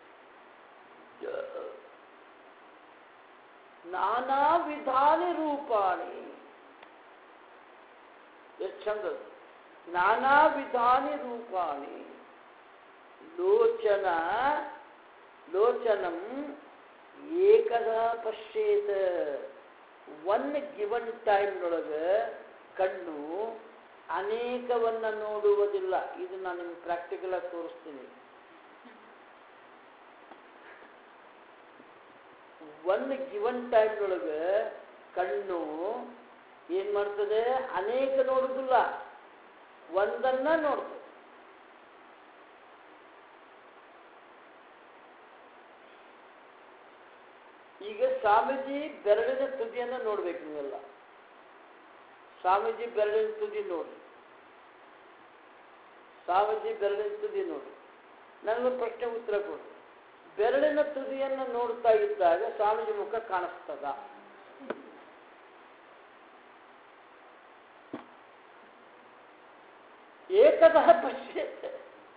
ನಾನಾ ವಿಧಾನಿ ರೂಪಾಣಿ ಎಷ್ಟು ಚಂದ ಅದು. ನಾನಾ ವಿಧಾನಿ ರೂಪಾಣಿ ಲೋಚನ ಲೋಚನಂ ಏಕದ ಪಶ್ಯೇತ ಒನ್ ಗಿವನ್ ಟೈಮ್ನೊಳಗೆ ಕಣ್ಣು ಅನೇಕವನ್ನ ನೋಡುವುದಿಲ್ಲ ಇದು ನಾನು ನಿಮ್ಗೆ ಪ್ರಾಕ್ಟಿಕಲ್ ಆಗಿ ತೋರಿಸ್ತೀನಿ ಒನ್ ಗಿವನ್ ಟೈಮ್ನೊಳಗೆ ಕಣ್ಣು ಏನ್ ಮಾಡ್ತದೆ ಅನೇಕ ನೋಡುದಿಲ್ಲ ಒಂದನ್ನ ನೋಡ್ತದೆ ಈಗ ಸ್ವಾಮೀಜಿ ಬೆರಳಿನ ತುದಿಯನ್ನ ನೋಡ್ಬೇಕು ನೀವೆಲ್ಲ ಸ್ವಾಮೀಜಿ ಬೆರಳಿನ ತುದಿ ನೋಡಿ ಸ್ವಾಮೀಜಿ ಬೆರಳಿನ ತುದಿ ನೋಡಿ ನನಗೊಂದು ಪ್ರಶ್ನೆ ಉತ್ತರ ಕೊಡಿ ಬೆರಳಿನ ತುದಿಯನ್ನು ನೋಡ್ತಾ ಇದ್ದಾಗ ಸ್ವಾಮೀಜಿ ಮುಖ ಕಾಣಿಸ್ತದ ಏಕದಃ ಪಶ್ಯತೆ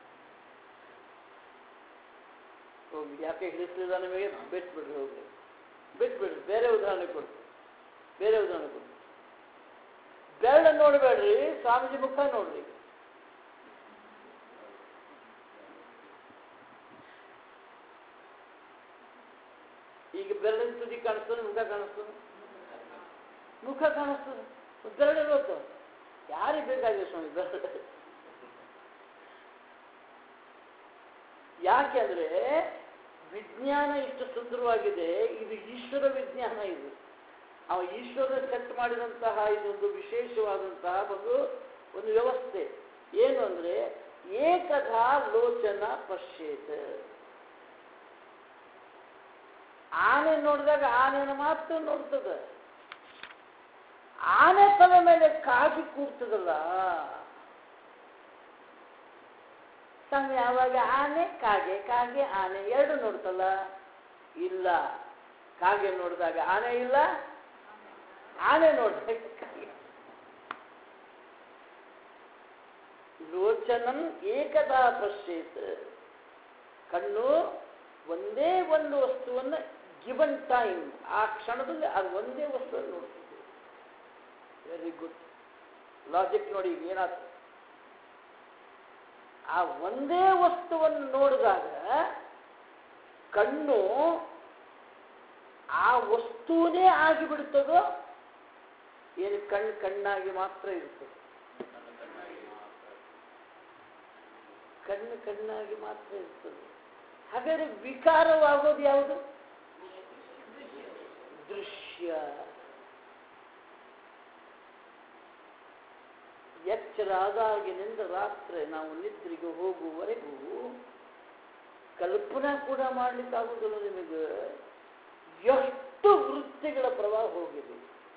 ಹೋಗಿ ಯಾಕೆ ಹಿಡಿಸ್ಲಿಲ್ಲ ನಿಮಗೆ ಬಿಟ್ಬಿಡ್ರಿ ಹೋಗಿ ಬಿಟ್ಬಿಡ್ರಿ ಬೇರೆ ಉದಾಹರಣೆ ಕೊಡ್ರಿ ಬೇರೆ ಉದಾಹರಣೆ ಕೊಡ್ರಿ ಬೆರಳ ನೋಡಬೇಡ್ರಿ ಸ್ವಾಮೀಜಿ ಮುಖ ನೋಡ್ರಿ ಈಗ ಬೆರಳಿನ ತುದಿ ಕಾಣಿಸ್ತದೆ ಮುಖ ಕಾಣಿಸ್ತದೆ ಮುಖ ಕಾಣಿಸ್ತದೆ ಬೆರಳು ಇರೋದು ಯಾರಿಗೆ ಬೇಕಾಗಿದೆ ಸ್ವಾಮಿ ಬೆರಳು ಯಾಕೆಂದ್ರೆ ವಿಜ್ಞಾನ ಇಷ್ಟು ಸುಂದರವಾಗಿದೆ ಇದು ಈಶ್ವರ ವಿಜ್ಞಾನ ಇದು ಅವ ಈಶ್ವರ ಸೆಟ್ ಮಾಡಿದಂತಹ ಇದೊಂದು ವಿಶೇಷವಾದಂತಹ ಒಂದು ಒಂದು ವ್ಯವಸ್ಥೆ ಏನು ಅಂದ್ರೆ ಏಕದಾ ಲೋಚನ ಪಶ್ಯೇತ ಆನೆ ನೋಡಿದಾಗ ಆನೆನ ಮಾತ್ರ ನೋಡ್ತದ ಆನೆ ತಲೆ ಮೇಲೆ ಕಾಗಿ ಕೂರ್ತದಲ್ಲ ಸ್ವಾಮಿ ಯಾವಾಗ ಆನೆ ಕಾಗೆ ಕಾಗೆ ಆನೆ ಎರಡು ನೋಡ್ತಲ್ಲ ಇಲ್ಲ ಕಾಗೆ ನೋಡಿದಾಗ ಆನೆ ಇಲ್ಲ ಆನೆ ನೋಡಿದಾಗ ಕಾಗೆ ಲೋಚನಂ ಏಕದಾ ಪಶ್ಯೇತ್ ಕಣ್ಣು ಒಂದೇ ಒಂದು ವಸ್ತುವನ್ನು ಗಿವನ್ ಟೈಮ್ ಆ ಕ್ಷಣದಲ್ಲಿ ಅದು ಒಂದೇ ವಸ್ತುವನ್ನು ನೋಡ್ತಿದ್ದೆ ವೆರಿ ಗುಡ್ ಲಾಜಿಕ್ ನೋಡಿ ಈಗ ಏನಾಯ್ತು ಆ ಒಂದೇ ವಸ್ತುವನ್ನು ನೋಡಿದಾಗ ಕಣ್ಣು ಆ ವಸ್ತುವೇ ಆಗಿಬಿಡ್ತದೋ ಏನು ಕಣ್ಣು ಕಣ್ಣಾಗಿ ಮಾತ್ರ ಇರ್ತದೆ ಕಣ್ಣು ಕಣ್ಣಾಗಿ ಮಾತ್ರ ಇರ್ತದೆ ಹಾಗಾದ್ರೆ ವಿಕಾರವಾಗೋದು ಯಾವುದು ದೃಶ್ಯ ಎಚ್ಚರ ಆದಾಗಿನಿಂದ ರಾತ್ರಿ ನಾವು ನಿದ್ರೆಗೆ ಹೋಗುವವರೆಗೂ ಕಲ್ಪನಾ ಕೂಡ ಮಾಡ್ಲಿಕ್ಕಾಗುವುದಿಲ್ಲ ನಿಮಗೆ ಎಷ್ಟು ವೃತ್ತಿಗಳ ಪ್ರವಾಹ ಹೋಗಿದೆ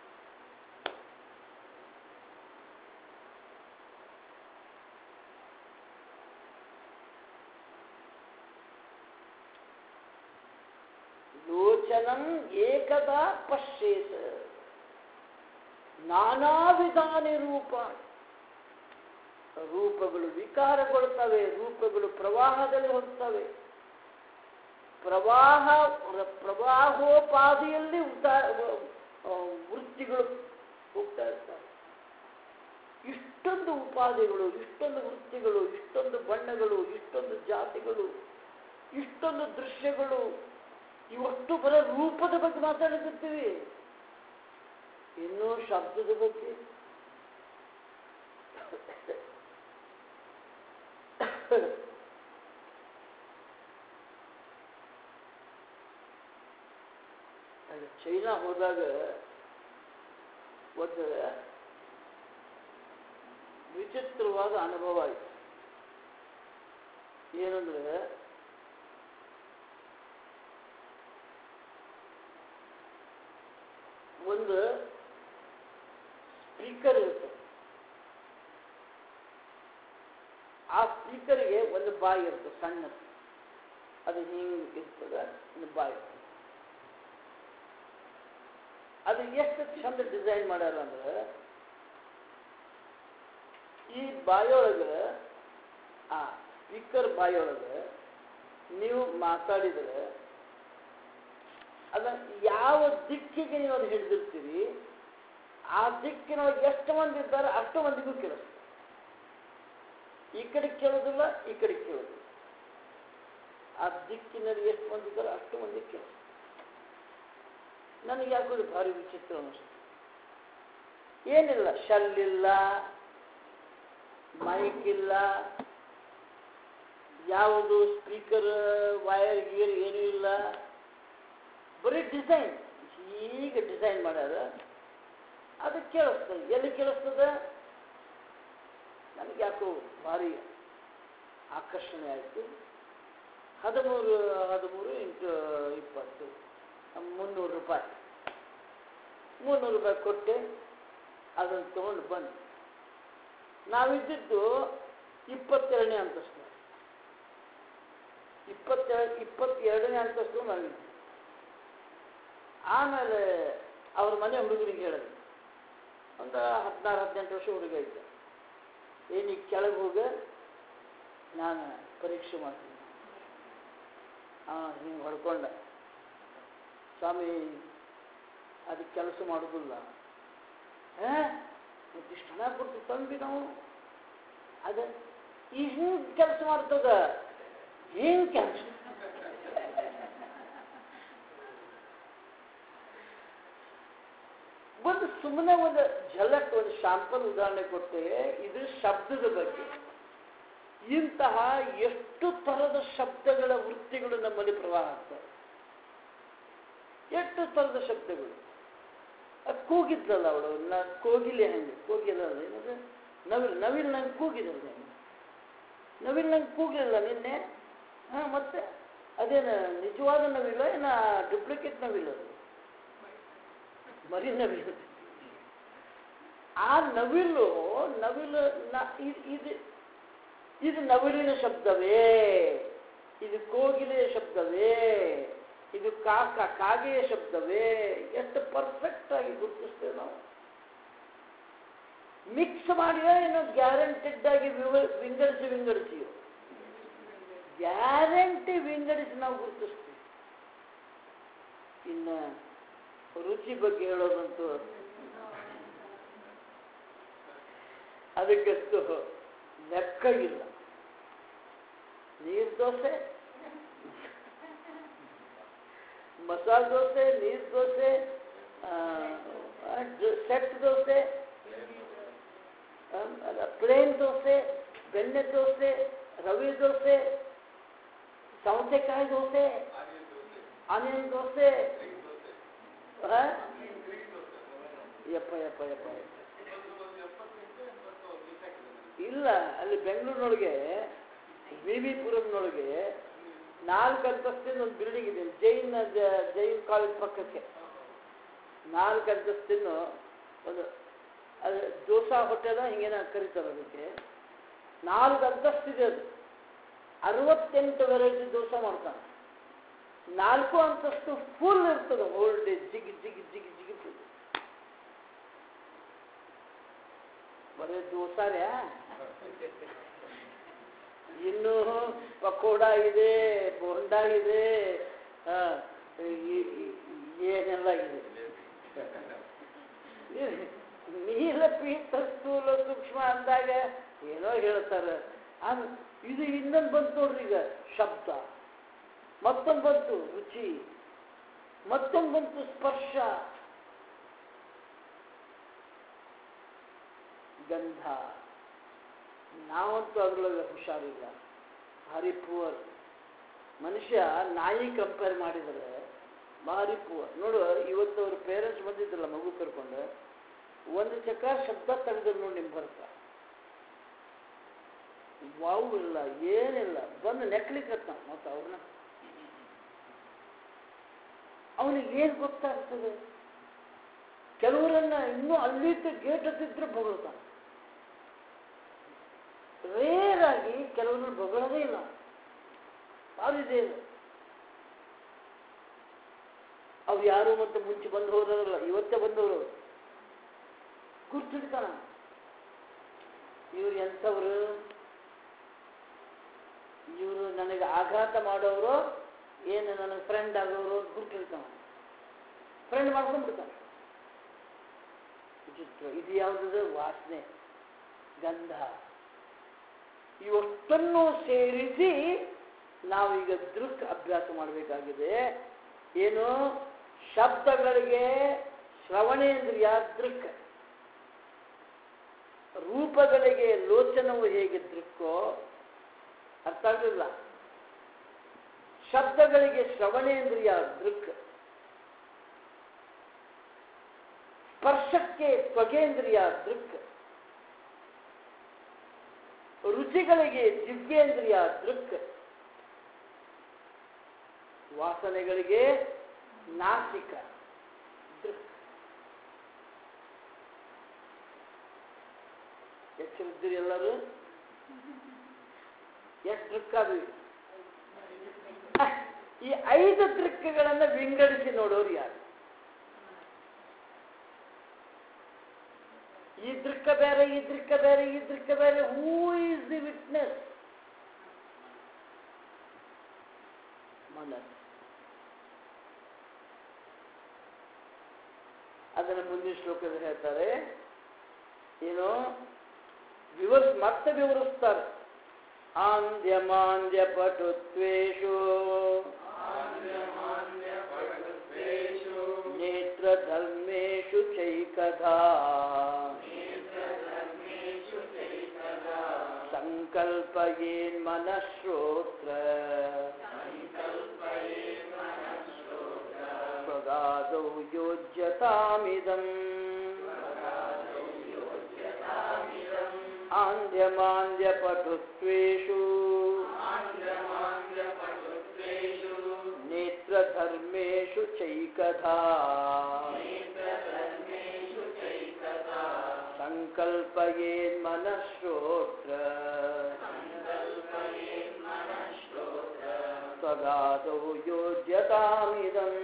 ಲೋಚನಂ ಏಕದಾ ಪಶ್ಯೇತ ನಾನಾ ವಿಧಾನಿ ರೂಪ ರೂಪಗಳು ವಿಕಾರಗೊಳ್ತವೆ ರೂಪಗಳು ಪ್ರವಾಹದಲ್ಲಿ ಹೋಗ್ತವೆ ಪ್ರವಾಹ ಪ್ರವಾಹೋಪಾದಿಯಲ್ಲಿ ಉದಾ ವೃತ್ತಿಗಳು ಹೋಗ್ತಾ ಇರ್ತವೆ ಇಷ್ಟೊಂದು ಉಪಾಧಿಗಳು ಇಷ್ಟೊಂದು ವೃತ್ತಿಗಳು ಇಷ್ಟೊಂದು ಬಣ್ಣಗಳು ಇಷ್ಟೊಂದು ಜಾತಿಗಳು ಇಷ್ಟೊಂದು ದೃಶ್ಯಗಳು ಇವಷ್ಟು ಬರೋ ರೂಪದ ಬಗ್ಗೆ ಮಾತಾಡಕತ್ತೀವಿ ಇನ್ನೂ ಶಬ್ದದ ಬಗ್ಗೆ ಅದು ಚೈನಾ ಹೋದಾಗ ಒಂದು ವಿಚಿತ್ರವಾದ ಅನುಭವ ಆಯಿತು ಏನಂದ್ರೆ ಒಂದು ಸ್ಪೀಕರ್ ಇರುತ್ತೆ ಆ ಸ್ಪೀಕರ್ಗೆ ಒಂದು ಬಾಯಿ ಇರುತ್ತೆ ಸಣ್ಣ ಅದು ಹಿಂಗೆ ಇರ್ತದೆ ಒಂದು ಬಾಯಿ ಅದು ಎಷ್ಟು ಚಂದ ಡಿಸೈನ್ ಮಾಡ್ಯಾರ ಅಂದ್ರೆ ಈ ಬಾಯೊಳಗೆ ಆ ಸ್ಪೀಕರ್ ಬಾಯೊಳಗೆ ನೀವು ಮಾತಾಡಿದರೆ ಅದ ಯಾವ ದಿಕ್ಕಿಗೆ ನೀವು ಅದು ಹಿಡಿದಿರ್ತೀರಿ ಆ ದಿಕ್ಕಿನೊಳಗೆ ಎಷ್ಟು ಮಂದಿ ಇದ್ದಾರೆ ಅಷ್ಟು ಮಂದಿಗೂ ಕೇಳಿಸ್ತದೆ ಈ ಕಡೆ ಕೇಳೋದಿಲ್ಲ ಈ ಕಡೆ ಕೇಳೋದಿಲ್ಲ ಆ ದಿಕ್ಕಿನಲ್ಲಿ ಎಷ್ಟು ಮಂದಿ ಇದ್ದಾರೆ ಅಷ್ಟು ಮಂದಿ ಕೇಳಿಸ್ತದೆ ನನಗೆ ಯಾಕೋ ಇದು ಭಾರಿ ವಿಚಿತ್ರ ಅನ್ನಿಸ್ತು ಏನಿಲ್ಲ ಶಲ್ ಇಲ್ಲ ಮೈಕ್ ಇಲ್ಲ ಯಾವುದು ಸ್ಪೀಕರ್ ವೈರ್ ಗೀರ್ ಏನೂ ಇಲ್ಲ ಬರೀ ಡಿಸೈನ್ ಹೀಗೆ ಡಿಸೈನ್ ಮಾಡ್ಯಾರ ಅದು ಕೇಳಿಸ್ತದೆ ಎಲ್ಲಿ ಕೇಳಿಸ್ತದೆ ನನಗೆ ಯಾಕೋ ಭಾರಿ ಆಕರ್ಷಣೆ ಆಯಿತು ಹದಿಮೂರು ಹದಿಮೂರು ಇಂಟು ಇಪ್ಪತ್ತು ಮುನ್ನೂರು ರೂಪಾಯಿ ಮುನ್ನೂರು ರೂಪಾಯಿ ಕೊಟ್ಟೆ ಅದನ್ನು ತೊಗೊಂಡು ಬಂದು ನಾವಿದ್ದಿದ್ದು ಇಪ್ಪತ್ತೆರಡನೇ ಅಂತಸ್ತು ಇಪ್ಪತ್ತೆರಡು ಇಪ್ಪತ್ತೆರಡನೇ ಅಂತಸ್ತು ನಾವಿದ್ವಿ ಆಮೇಲೆ ಅವ್ರ ಮನೆ ಹುಡುಗರಿಗೆ ಹೇಳಿದ್ರು ಒಂದು ಹದಿನಾರು ಹದಿನೆಂಟು ವರ್ಷ ಹುಡುಗ ಇದ್ದ ಏನೀಗ ಕೆಳಗೆ ಹೋಗ ನಾನು ಪರೀಕ್ಷೆ ಮಾಡ್ತೀನಿ ಹಾಂ ಹಿಂಗೆ ಹೊಡ್ಕೊಂಡ ಸ್ವಾಮಿ ಅದಕ್ಕೆ ಕೆಲಸ ಮಾಡೋದಿಲ್ಲ ಹಾಂ ಮತ್ತಿಷ್ಟು ಹಣ ಕೊಟ್ಟು ತಂದ್ವಿ ನಾವು ಅದ ಈ ಹಿಂಗೆ ಕೆಲಸ ಮಾಡ್ತದ ಹಿಂಗೆ ಕೆಲಸ ಒಂದು ಸುಮ್ಮನೆ ಒಂದು ಝಲಕ್ ಒಂದು ಶಾಂಪಲ್ ಉದಾಹರಣೆ ಕೊಟ್ಟೆ ಇದು ಶಬ್ದದ ಬಗ್ಗೆ ಇಂತಹ ಎಷ್ಟು ತರದ ಶಬ್ದಗಳ ವೃತ್ತಿಗಳು ನಮ್ಮಲ್ಲಿ ಪ್ರವಾಹ ಆಗ್ತವೆ ಎಷ್ಟು ತರದ ಶಬ್ದಗಳು ಅದು ಕೂಗಿದ್ಲಲ್ಲ ಅವಳು ನ ಕೋಗಿಲೆ ಹಂಗೆ ಕೋಗಿಲ್ಲ ಏನದು ನವಿಲ್ ನವಿಲ್ ನಂಗೆ ಕೂಗಿದಲ್ಲ ನವಿಲ್ ನಂಗೆ ಕೂಗಲಿಲ್ಲ ನಿನ್ನೆ ಹಾಂ ಮತ್ತೆ ಅದೇನು ನಿಜವಾದ ನವಿಲ್ಲ ಏನ ಡೂಪ್ಲಿಕೇಟ್ ನವಿಲ್ ಅದು ಮರಿ ನವಿಲು ಆ ನವಿಲು ನವಿಲು ನ- ಇದ್- ಇದು ಇದು ನವಿಲಿನ ಶಬ್ದವೇ ಇದು ಕೋಗಿಲೆಯ ಶಬ್ದವೇ ಇದು ಕಾಕ ಕಾಗೆಯ ಶಬ್ದವೇ ಎಷ್ಟು ಪರ್ಫೆಕ್ಟ್ ಆಗಿ ಗುರುತಿಸ್ತೇವೆ ನಾವು ಮಿಕ್ಸ್ ಮಾಡಿಯೋ ಏನೋ ಗ್ಯಾರಂಟೆಡ್ ಆಗಿ ವಿವ- ವಿಂಗಡಿಸಿ ವಿಂಗಡಿಸಿಯೋ ಗ್ಯಾರಂಟಿ ವಿಂಗಡಿಸಿ ನಾವು ಗುರುತಿಸ್ತೀವಿ ಇನ್ನು ರುಚಿ ಬಗ್ಗೆ ಹೇಳೋದಂತೂ ಅದಕ್ಕಂತೂ ಲೆಕ್ಕ ಇಲ್ಲ ನೀರು ದೋಸೆ ಮಸಾಲೆ ದೋಸೆ ನೀರು ದೋಸೆ ಸೆಟ್ ದೋಸೆ ಪ್ಲೇನ್ ದೋಸೆ ಬೆಣ್ಣೆ ದೋಸೆ ರವೆ ದೋಸೆ ಸೌತೆಕಾಯಿ ದೋಸೆ ಆನಿಯನ್ ದೋಸೆ ಆ? ಯಪ್ಪ ಯಪ್ಪ ಯಪ್ಪ ಯಪ್ಪ ಇಲ್ಲ ಅಲ್ಲಿ ಬೆಂಗಳೂರಿನೊಳಗೆ ವಿ ವಿ ಪುರಂನೊಳಗೆ ನಾಲ್ಕು ಅಂತಸ್ತಿನ ಒಂದು ಬಿಲ್ಡಿಂಗ್ ಇದೆ ಜೈನ್ ಜ- ಜೈನ್ ಕಾಲೇಜ್ ಪಕ್ಕಕ್ಕೆ ನಾಲ್ಕು ಅಂತಸ್ತಿನ ಒಂದು ಅದು ದೋಸಾ ಹೋಟೆಲ ಹಿಂಗೇನ ಕರೀತಾರೆ ಅದಕ್ಕೆ ನಾಲ್ಕು ಅಂತಸ್ತಿದೆ ಅದು ಅರವತ್ತೆಂಟು ವೆರೈಟಿ ದೋಸೆ ಮಾಡ್ತಾನೆ ನಾಲ್ಕು ಅಂತಸ್ತು ಫುಲ್ ಇರ್ತದೆ ಹೋಲ್ ಡೇ ಜಿಗಿ ಜಿಗಿ ಜಿಗಿ ಜಿಗಿ ಫುಲ್ ಬರೀ ದೋಸಾರ್ಯಾ ಇನ್ನು ಪಕೋಡ ಇದೆ ಬೋಂಡ ಇದೆ ಆ, ಈ- ಈ- ಏನೆಲ್ಲ ಇದೆ ನೀಲ ಪೀತ ಸ್ಥೂಲ ಸೂಕ್ಷ್ಮ ಅಂದಾಗ ಏನೋ ಹೇಳ್ತಾರೆ ಆಮೇಲೆ ಇದು ಇನ್ನೊಂದು ಬಂತು ನೋಡ್ರಿ ಈಗ ಶಬ್ದ ಮತ್ತೊಂದು ಬಂತು ರುಚಿ ಮತ್ತೊಂದು ಬಂತು ಸ್ಪರ್ಶ ಗಂಧ ನಾವಂತೂ ಅದ್ರೊಳಗೆ ಹುಷಾರಿಲ್ಲ ಭಾರಿ ಪುವರ್ ಮನುಷ್ಯ ನಾಯಿ ಕಂಪೇರ್ ಮಾಡಿದರೆ ಭಾರಿ ಪುವರ್ ನೋಡು ಇವತ್ತು ಅವ್ರ ಪೇರೆಂಟ್ಸ್ ಬಂದಿದ್ರಲ್ಲ ಮಗು ಕರ್ಕೊಂಡು ಒಂದು ಚಕ್ರ ಶಬ್ದ ತೆಗೆದ್ರು ನೋಡಿ ನಿಮ್ಮ ಬರ್ತ ವಾವ್ ಇಲ್ಲ ಏನಿಲ್ಲ ಬಂದು ನೆಕ್ಲಿಕ್ಕತ್ತ ಮತ್ತೆ ಅವ್ರನ್ನ ಅವನಿಗೆ ಏನು ಗೊತ್ತಾಗ್ತದೆ ಕೆಲವರನ್ನ ಇನ್ನೂ ಅಲ್ಲಿದ್ದ ಗೇಟ್ ಹತ್ತಿದ್ರೆ ಬೊಗಳ್ತಾನೆ ರೇರ್ ಆಗಿ ಕೆಲವರನ್ನ ಬೊಗಳೋದೇ ಇಲ್ಲ ಯಾರಿದೆ ಅವ್ರು ಯಾರು ಮತ್ತೆ ಮುಂಚೆ ಬಂದು ಹೋದ್ರಲ್ಲ ಇವತ್ತೇ ಬಂದವರು ಗುರ್ತಿಡ್ತಾನ ಇವ್ರು ಎಂಥವ್ರು ಇವರು ನನಗೆ ಆಘಾತ ಮಾಡೋರು ಏನು ನನಗೆ ಫ್ರೆಂಡ್ ಆಗೋರು ಗುರ್ತಿಡ್ತಾನ ಫ್ರೆಂಡ್ ಮಾಡ್ಕೊಂಡ್ಬಿಡ್ತಾನೆ ವಿಚಿತ್ರ ಇದು ಯಾವುದದು ವಾಸನೆ ಗಂಧ ಇವಷ್ಟನ್ನು ಸೇರಿಸಿ ನಾವೀಗ ದೃಕ್ ಅಭ್ಯಾಸ ಮಾಡಬೇಕಾಗಿದೆ ಏನು ಶಬ್ದಗಳಿಗೆ ಶ್ರವಣೇಂದ್ರಿಯ ದೃಕ್ ರೂಪಗಳಿಗೆ ಲೋಚನವು ಹೇಗೆ ದೃಕ್ಕೋ ಅರ್ಥ ಆಗಲಿಲ್ಲ ಶಬ್ದಗಳಿಗೆ ಶ್ರವಣೇಂದ್ರಿಯ ದೃಕ್ ಸ್ಪರ್ಶಕ್ಕೆ ತ್ವಗೇಂದ್ರಿಯ ದೃಕ್ ರುಚಿಗಳಿಗೆ ದಿವ್ಯೇಂದ್ರಿಯ ದೃಕ್ ವಾಸನೆಗಳಿಗೆ ನಾಸಿಕ ದೃಕ್ ಎಚ್ಚರಿದ್ದೀರಿ ಎಲ್ಲರೂ ಎಷ್ಟು ದೃಕ್ ಅದು ಈ ಐದು ದೃಕ್ಕಗಳನ್ನು ವಿಂಗಡಿಸಿ ನೋಡೋರು ಯಾರು ಈ ದೃಕ್ ದೃಕ್ಕ ಬೇರೆ ಈ ದೃಕ್ಕ ಬೇರೆ ಈ ದೃಕ್ಕ ಬೇರೆ ಹೂ ಈಸ್ ದಿ ವಿಟ್ನೆಸ್ ಮನಸ್ಸು ಅದನ್ನು ಮುಂದಿನ ಶ್ಲೋಕದಲ್ಲಿ ಹೇಳ್ತಾರೆ ಏನು ವಿವರ್ಸ್ ಮತ್ತೆ ವಿವರಿಸ್ತಾರೆ ಆಂದ್ಯ ಮಾಂದ್ಯ ಪಟುತ್ವೇಷು ನೇತ್ರ ಧರ್ಮೇಶು ಚೈಕಧಾ ಸಂಕಲ್ಪಯೇನ್ ಮನಃಶ್ರೋತ್ರ ಸ್ವಗಾದೌ ಯೋಜ್ಯತಾಮಿದಂ आन्द्यमान्द्यपटुत्वेषु नेत्रधर्मेषु चैकधा सङ्कल्पयेन्मनःश्रोत्र त्वगादौ योज्यतामिदम्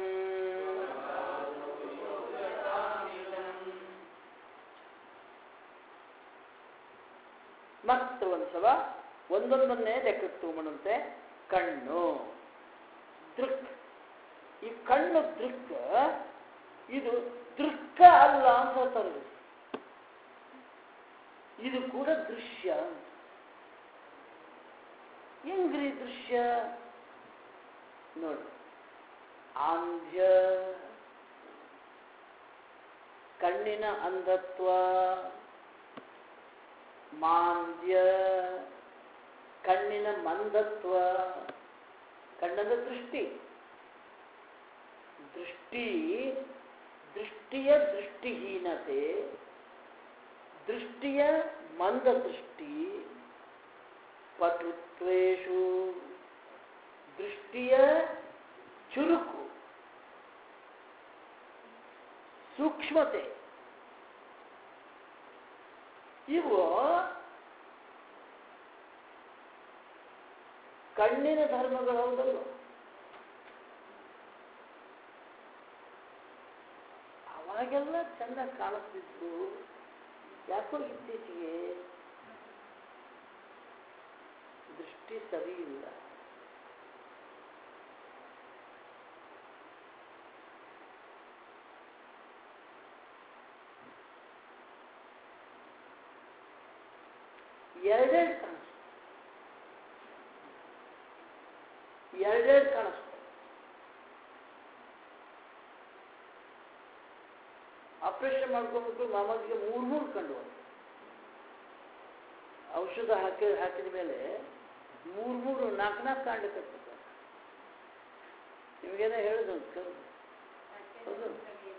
ಮತ್ತೆ ಒಂದ್ಸಲ ಒಂದೊಂದನ್ನೇ ಲೆಕ್ಕಕ್ಕೆ ತಗೊಂಬಂತೆ ಕಣ್ಣು ದೃಕ್ ಈ ಕಣ್ಣು ದೃಕ್ ಇದು ದೃಕ್ಕ ಅಲ್ಲ ಅಂತ ಹೇಳ್ತಾರೆ ಇದು ಕೂಡ ದೃಶ್ಯ ಹೆಂಗ್ರಿ ದೃಶ್ಯ ನೋಡಿ ಆಂಧ್ಯ ಕಣ್ಣಿನ ಅಂಧತ್ವ ಮಾಂದ್ಯ ಕಣ್ಣಿನ ಮಂದತ್ವ ಕಣ್ಣದ ದೃಷ್ಟಿ ದೃಷ್ಟಿ ದೃಷ್ಟಿಯ ದೃಷ್ಟಿಹೀನತೆ ದೃಷ್ಟಿಯ ಮಂದ ದೃಷ್ಟಿ ಪಟುತ್ವೇಷು ದೃಷ್ಟಿಯ ಚುರುಕು ಸೂಕ್ಷ್ಮತೆ ಇವು ಕಣ್ಣಿನ ಧರ್ಮಗಳು ಹೌದಲ್ಲ ಅವಾಗೆಲ್ಲ ಚೆನ್ನಾಗಿ ಕಾಣಿಸ್ತಿದ್ರು ಯಾಕೋ ಇತ್ತೀಚೆಗೆ ದೃಷ್ಟಿ ಸರಿ ಇಲ್ಲ ಎರಡೆರಡು ಕಾಣಿಸ್ತು ಎರಡೆರಡು ಕಾಣಿಸ್ತು ಆಪರೇಷನ್ ಮಾಡ್ಕೊಬೇಕು ಮಾಮಾಜಿಗೆ ಮೂರು ಮೂರು ಕಂಡು ಬಂತು. ಔಷಧ ಹಾಕಿ ಹಾಕಿದ ಮೇಲೆ ಮೂರು ಮೂರು ನಾಲ್ಕು ನಾಲ್ಕು ಕಾಣ್ಲಿಕ್ಕೆ ನಿಮಗೇನೋ ಹೇಳಿದ್ರು ಅಂತ ಕೇಳಿದ್ರು. ಹೌದು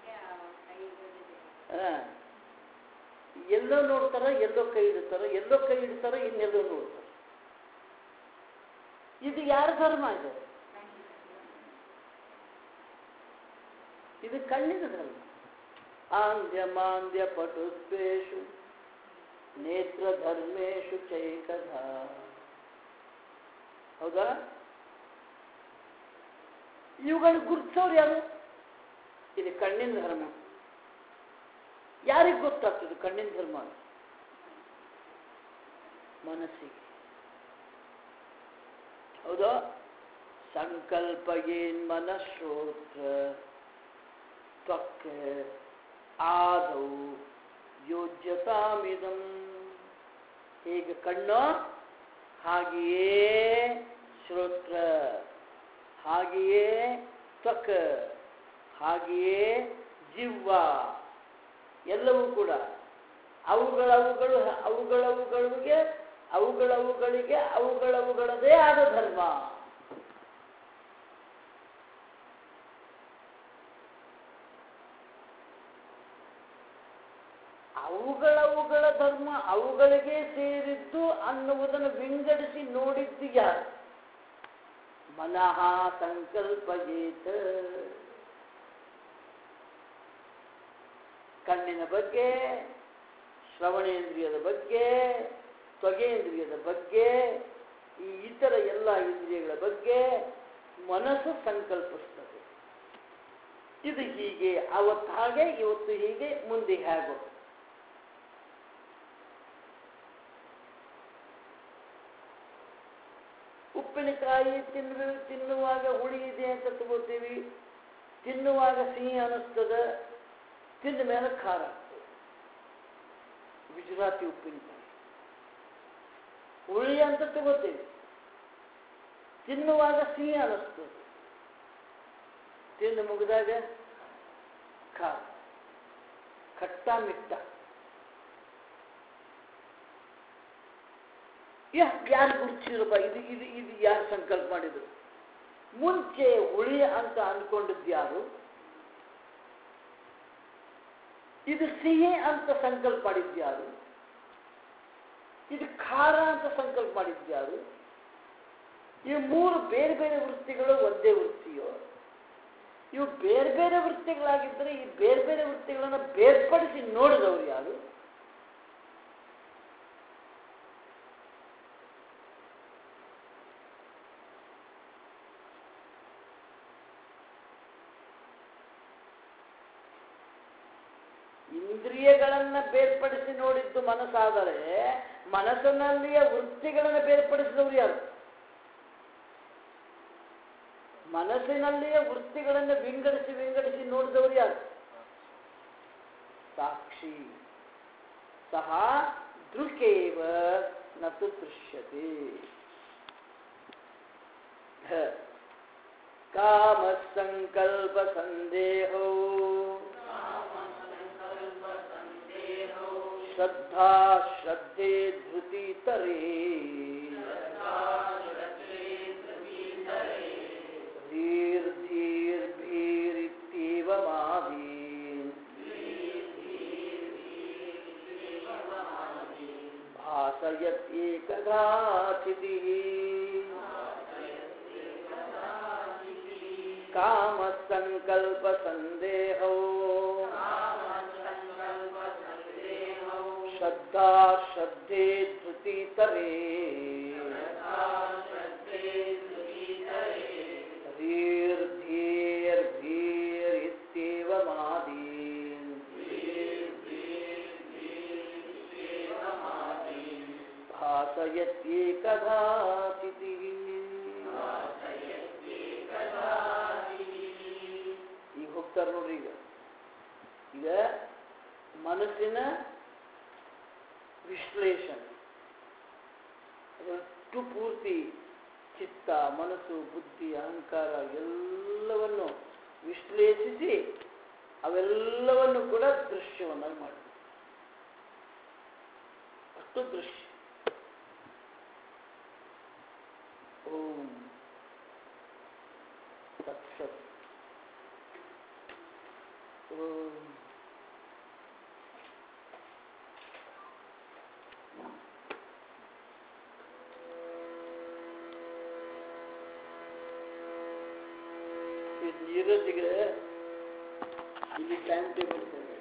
ಹಾ. ಎಲ್ಲೋ ನೋಡ್ತಾರ ಎಲ್ಲೋ ಕೈ ಇಡ್ತಾರ ಎಲ್ಲೋ ಕೈ ಇಡ್ತಾರ ಇನ್ನೆಲ್ಲೋ ನೋಡ್ತಾರ ಇದು ಯಾರ ಧರ್ಮ ಇದು ಇದು ಕಣ್ಣಿನ ಧರ್ಮ ಆಂದ್ಯ ಮಾಂದ್ಯ ಪಟುತ್ವೇಷು ನೇತ್ರ ಧರ್ಮೇಶು ಚೈಕಧ ಹೌದಾ ಇವುಗಳು ಗುರುತಿಸೋರು ಯಾರು ಇದು ಕಣ್ಣಿನ ಧರ್ಮ ಯಾರಿಗೆ ಗೊತ್ತಾಗ್ತದೆ ಕಣ್ಣಿನ ಧರ್ಮ ಅಂತ? ಮನಸ್ಸಿಗೆ ಹೌದಾ ಸಂಕಲ್ಪ ಏನ್ ಮನಶ್ರೋತ್ರ ತ್ವಕ್ ಆದೌ ಯೋಜ್ಯತಾಮಿದಂ ಹೇಗೆ ಕಣ್ಣು ಹಾಗೆಯೇ ಶ್ರೋತ್ರ ಹಾಗೆಯೇ ತ್ವಕ್ ಹಾಗೆಯೇ ಜಿವ್ವ ಎಲ್ಲವೂ ಕೂಡ ಅವುಗಳವುಗಳು ಅವುಗಳವುಗಳಿಗೆ ಅವುಗಳವುಗಳಿಗೆ ಅವುಗಳವುಗಳದೇ ಆದ ಧರ್ಮ ಅವುಗಳವುಗಳ ಧರ್ಮ ಅವುಗಳಿಗೆ ಸೇರಿದ್ದು ಅನ್ನುವುದನ್ನು ವಿಂಗಡಿಸಿ ನೋಡಿದ್ದು ಯಾರು ಮನಃ ಸಂಕಲ್ಪಗೇತ ಕಣ್ಣಿನ ಬಗ್ಗೆ ಶ್ರವಣೇಂದ್ರಿಯದ ಬಗ್ಗೆ ತ್ವಗೇಂದ್ರಿಯದ ಬಗ್ಗೆ ಈ ಇತರ ಎಲ್ಲ ಇಂದ್ರಿಯಗಳ ಬಗ್ಗೆ ಮನಸ್ಸು ಸಂಕಲ್ಪಿಸ್ತದೆ ಇದು ಹೀಗೆ ಅವತ್ತು ಹಾಗೆ ಇವತ್ತು ಹೀಗೆ ಮುಂದೆ ಹೇಗೋ ಉಪ್ಪಿನಕಾಯಿ ತಿನ್ನ ತಿನ್ನುವಾಗ ಹುಳಿ ಇದೆ ಅಂತ ತಗೋತೀವಿ ತಿನ್ನುವಾಗ ಸಿಹಿ ಅನ್ನಿಸ್ತದ ತಿಂದ ಮೇಲೆ ಖಾರ ಆಗ್ತದೆ ಗುಜರಾತಿ ಉಪ್ಪಿನಕಾಯಿ ಹುಳಿ ಅಂತ ತಗೋತೀವಿ ತಿನ್ನುವಾಗ ಸಿಹಿ ಅನ್ನಿಸ್ತದೆ ತಿಂದು ಮುಗಿದಾಗ ಖಾರ ಖಟ್ಟ ಮಿಟ್ಟ ಯಾರು ಗುರುತಿಸಿರಪ್ಪ ಇದು ಇದು ಇದು ಯಾರು ಸಂಕಲ್ಪ ಮಾಡಿದ್ರು ಮುಂಚೆ ಹುಳಿ ಅಂತ ಅನ್ಕೊಂಡಿದ್ದು ಯಾರು ಇದು ಸಿಹಿ ಅಂತ ಸಂಕಲ್ಪ ಮಾಡಿದ್ಯಾರು ಇದು ಖಾರ ಅಂತ ಸಂಕಲ್ಪ ಮಾಡಿದ್ಯಾರು ಈ ಮೂರು ಬೇರೆ ಬೇರೆ ವೃತ್ತಿಗಳು ಒಂದೇ ವೃತ್ತಿಯೋ ಇವು ಬೇರೆ ಬೇರೆ ವೃತ್ತಿಗಳಾಗಿದ್ದರೆ ಈ ಬೇರೆ ಬೇರೆ ವೃತ್ತಿಗಳನ್ನು ಬೇರ್ಪಡಿಸಿ ನೋಡಿದವರು ಯಾರು ಇಂದ್ರಿಯಗಳನ್ನ ಬೇರ್ಪಡಿಸಿ ನೋಡಿದ್ದು ಮನಸ್ಸಾದರೆ ಮನಸ್ಸಿನಲ್ಲಿಯ ವೃತ್ತಿಗಳನ್ನು ಬೇರ್ಪಡಿಸಿದವರು ಯಾರು ಮನಸ್ಸಿನಲ್ಲಿಯ ವೃತ್ತಿಗಳನ್ನು ವಿಂಗಡಿಸಿ ವಿಂಗಡಿಸಿ ನೋಡಿದವರು ಯಾರು ಸಾಕ್ಷಿ ಸಹ ದೃಕೇವ ನತು ದೃಶ್ಯತೆ ಕಾಮ ಸಂಕಲ್ಪ ಸಂದೇಹೋ श्रद्धा श्रद्धे धृति तरे धीर धीर भीरित्येव मादीन् भासयत् एकघाचितिः कामसङ्कल्पसन्देहो श्रद्धा श्रद्धे धृति तरे धीर धीर भीर इत्येव मादीन् भासयत्येकघाचितिः ಈಗ ಹೋಗ್ತಾರೆ ನೋಡ್ರಿ ಈಗ ಈಗ ಮನಸ್ಸಿನ ವಿಶ್ಲೇಷಣೆ ಅದಷ್ಟು ಪೂರ್ತಿ ಚಿತ್ತ ಮನಸ್ಸು ಬುದ್ಧಿ ಅಹಂಕಾರ ಎಲ್ಲವನ್ನು ವಿಶ್ಲೇಷಿಸಿ ಅವೆಲ್ಲವನ್ನು ಕೂಡ ದೃಶ್ಯವನ್ನಾಗಿ ಮಾಡಿ ಅಷ್ಟು ದೃಶ್ಯ ಓಂ ತತ್ಸತ್ ಓಂ ಈ ನೀರಜಿಗೆ ಇಲ್ಲಿ ಟೈಮ್ ಟೇಬಲ್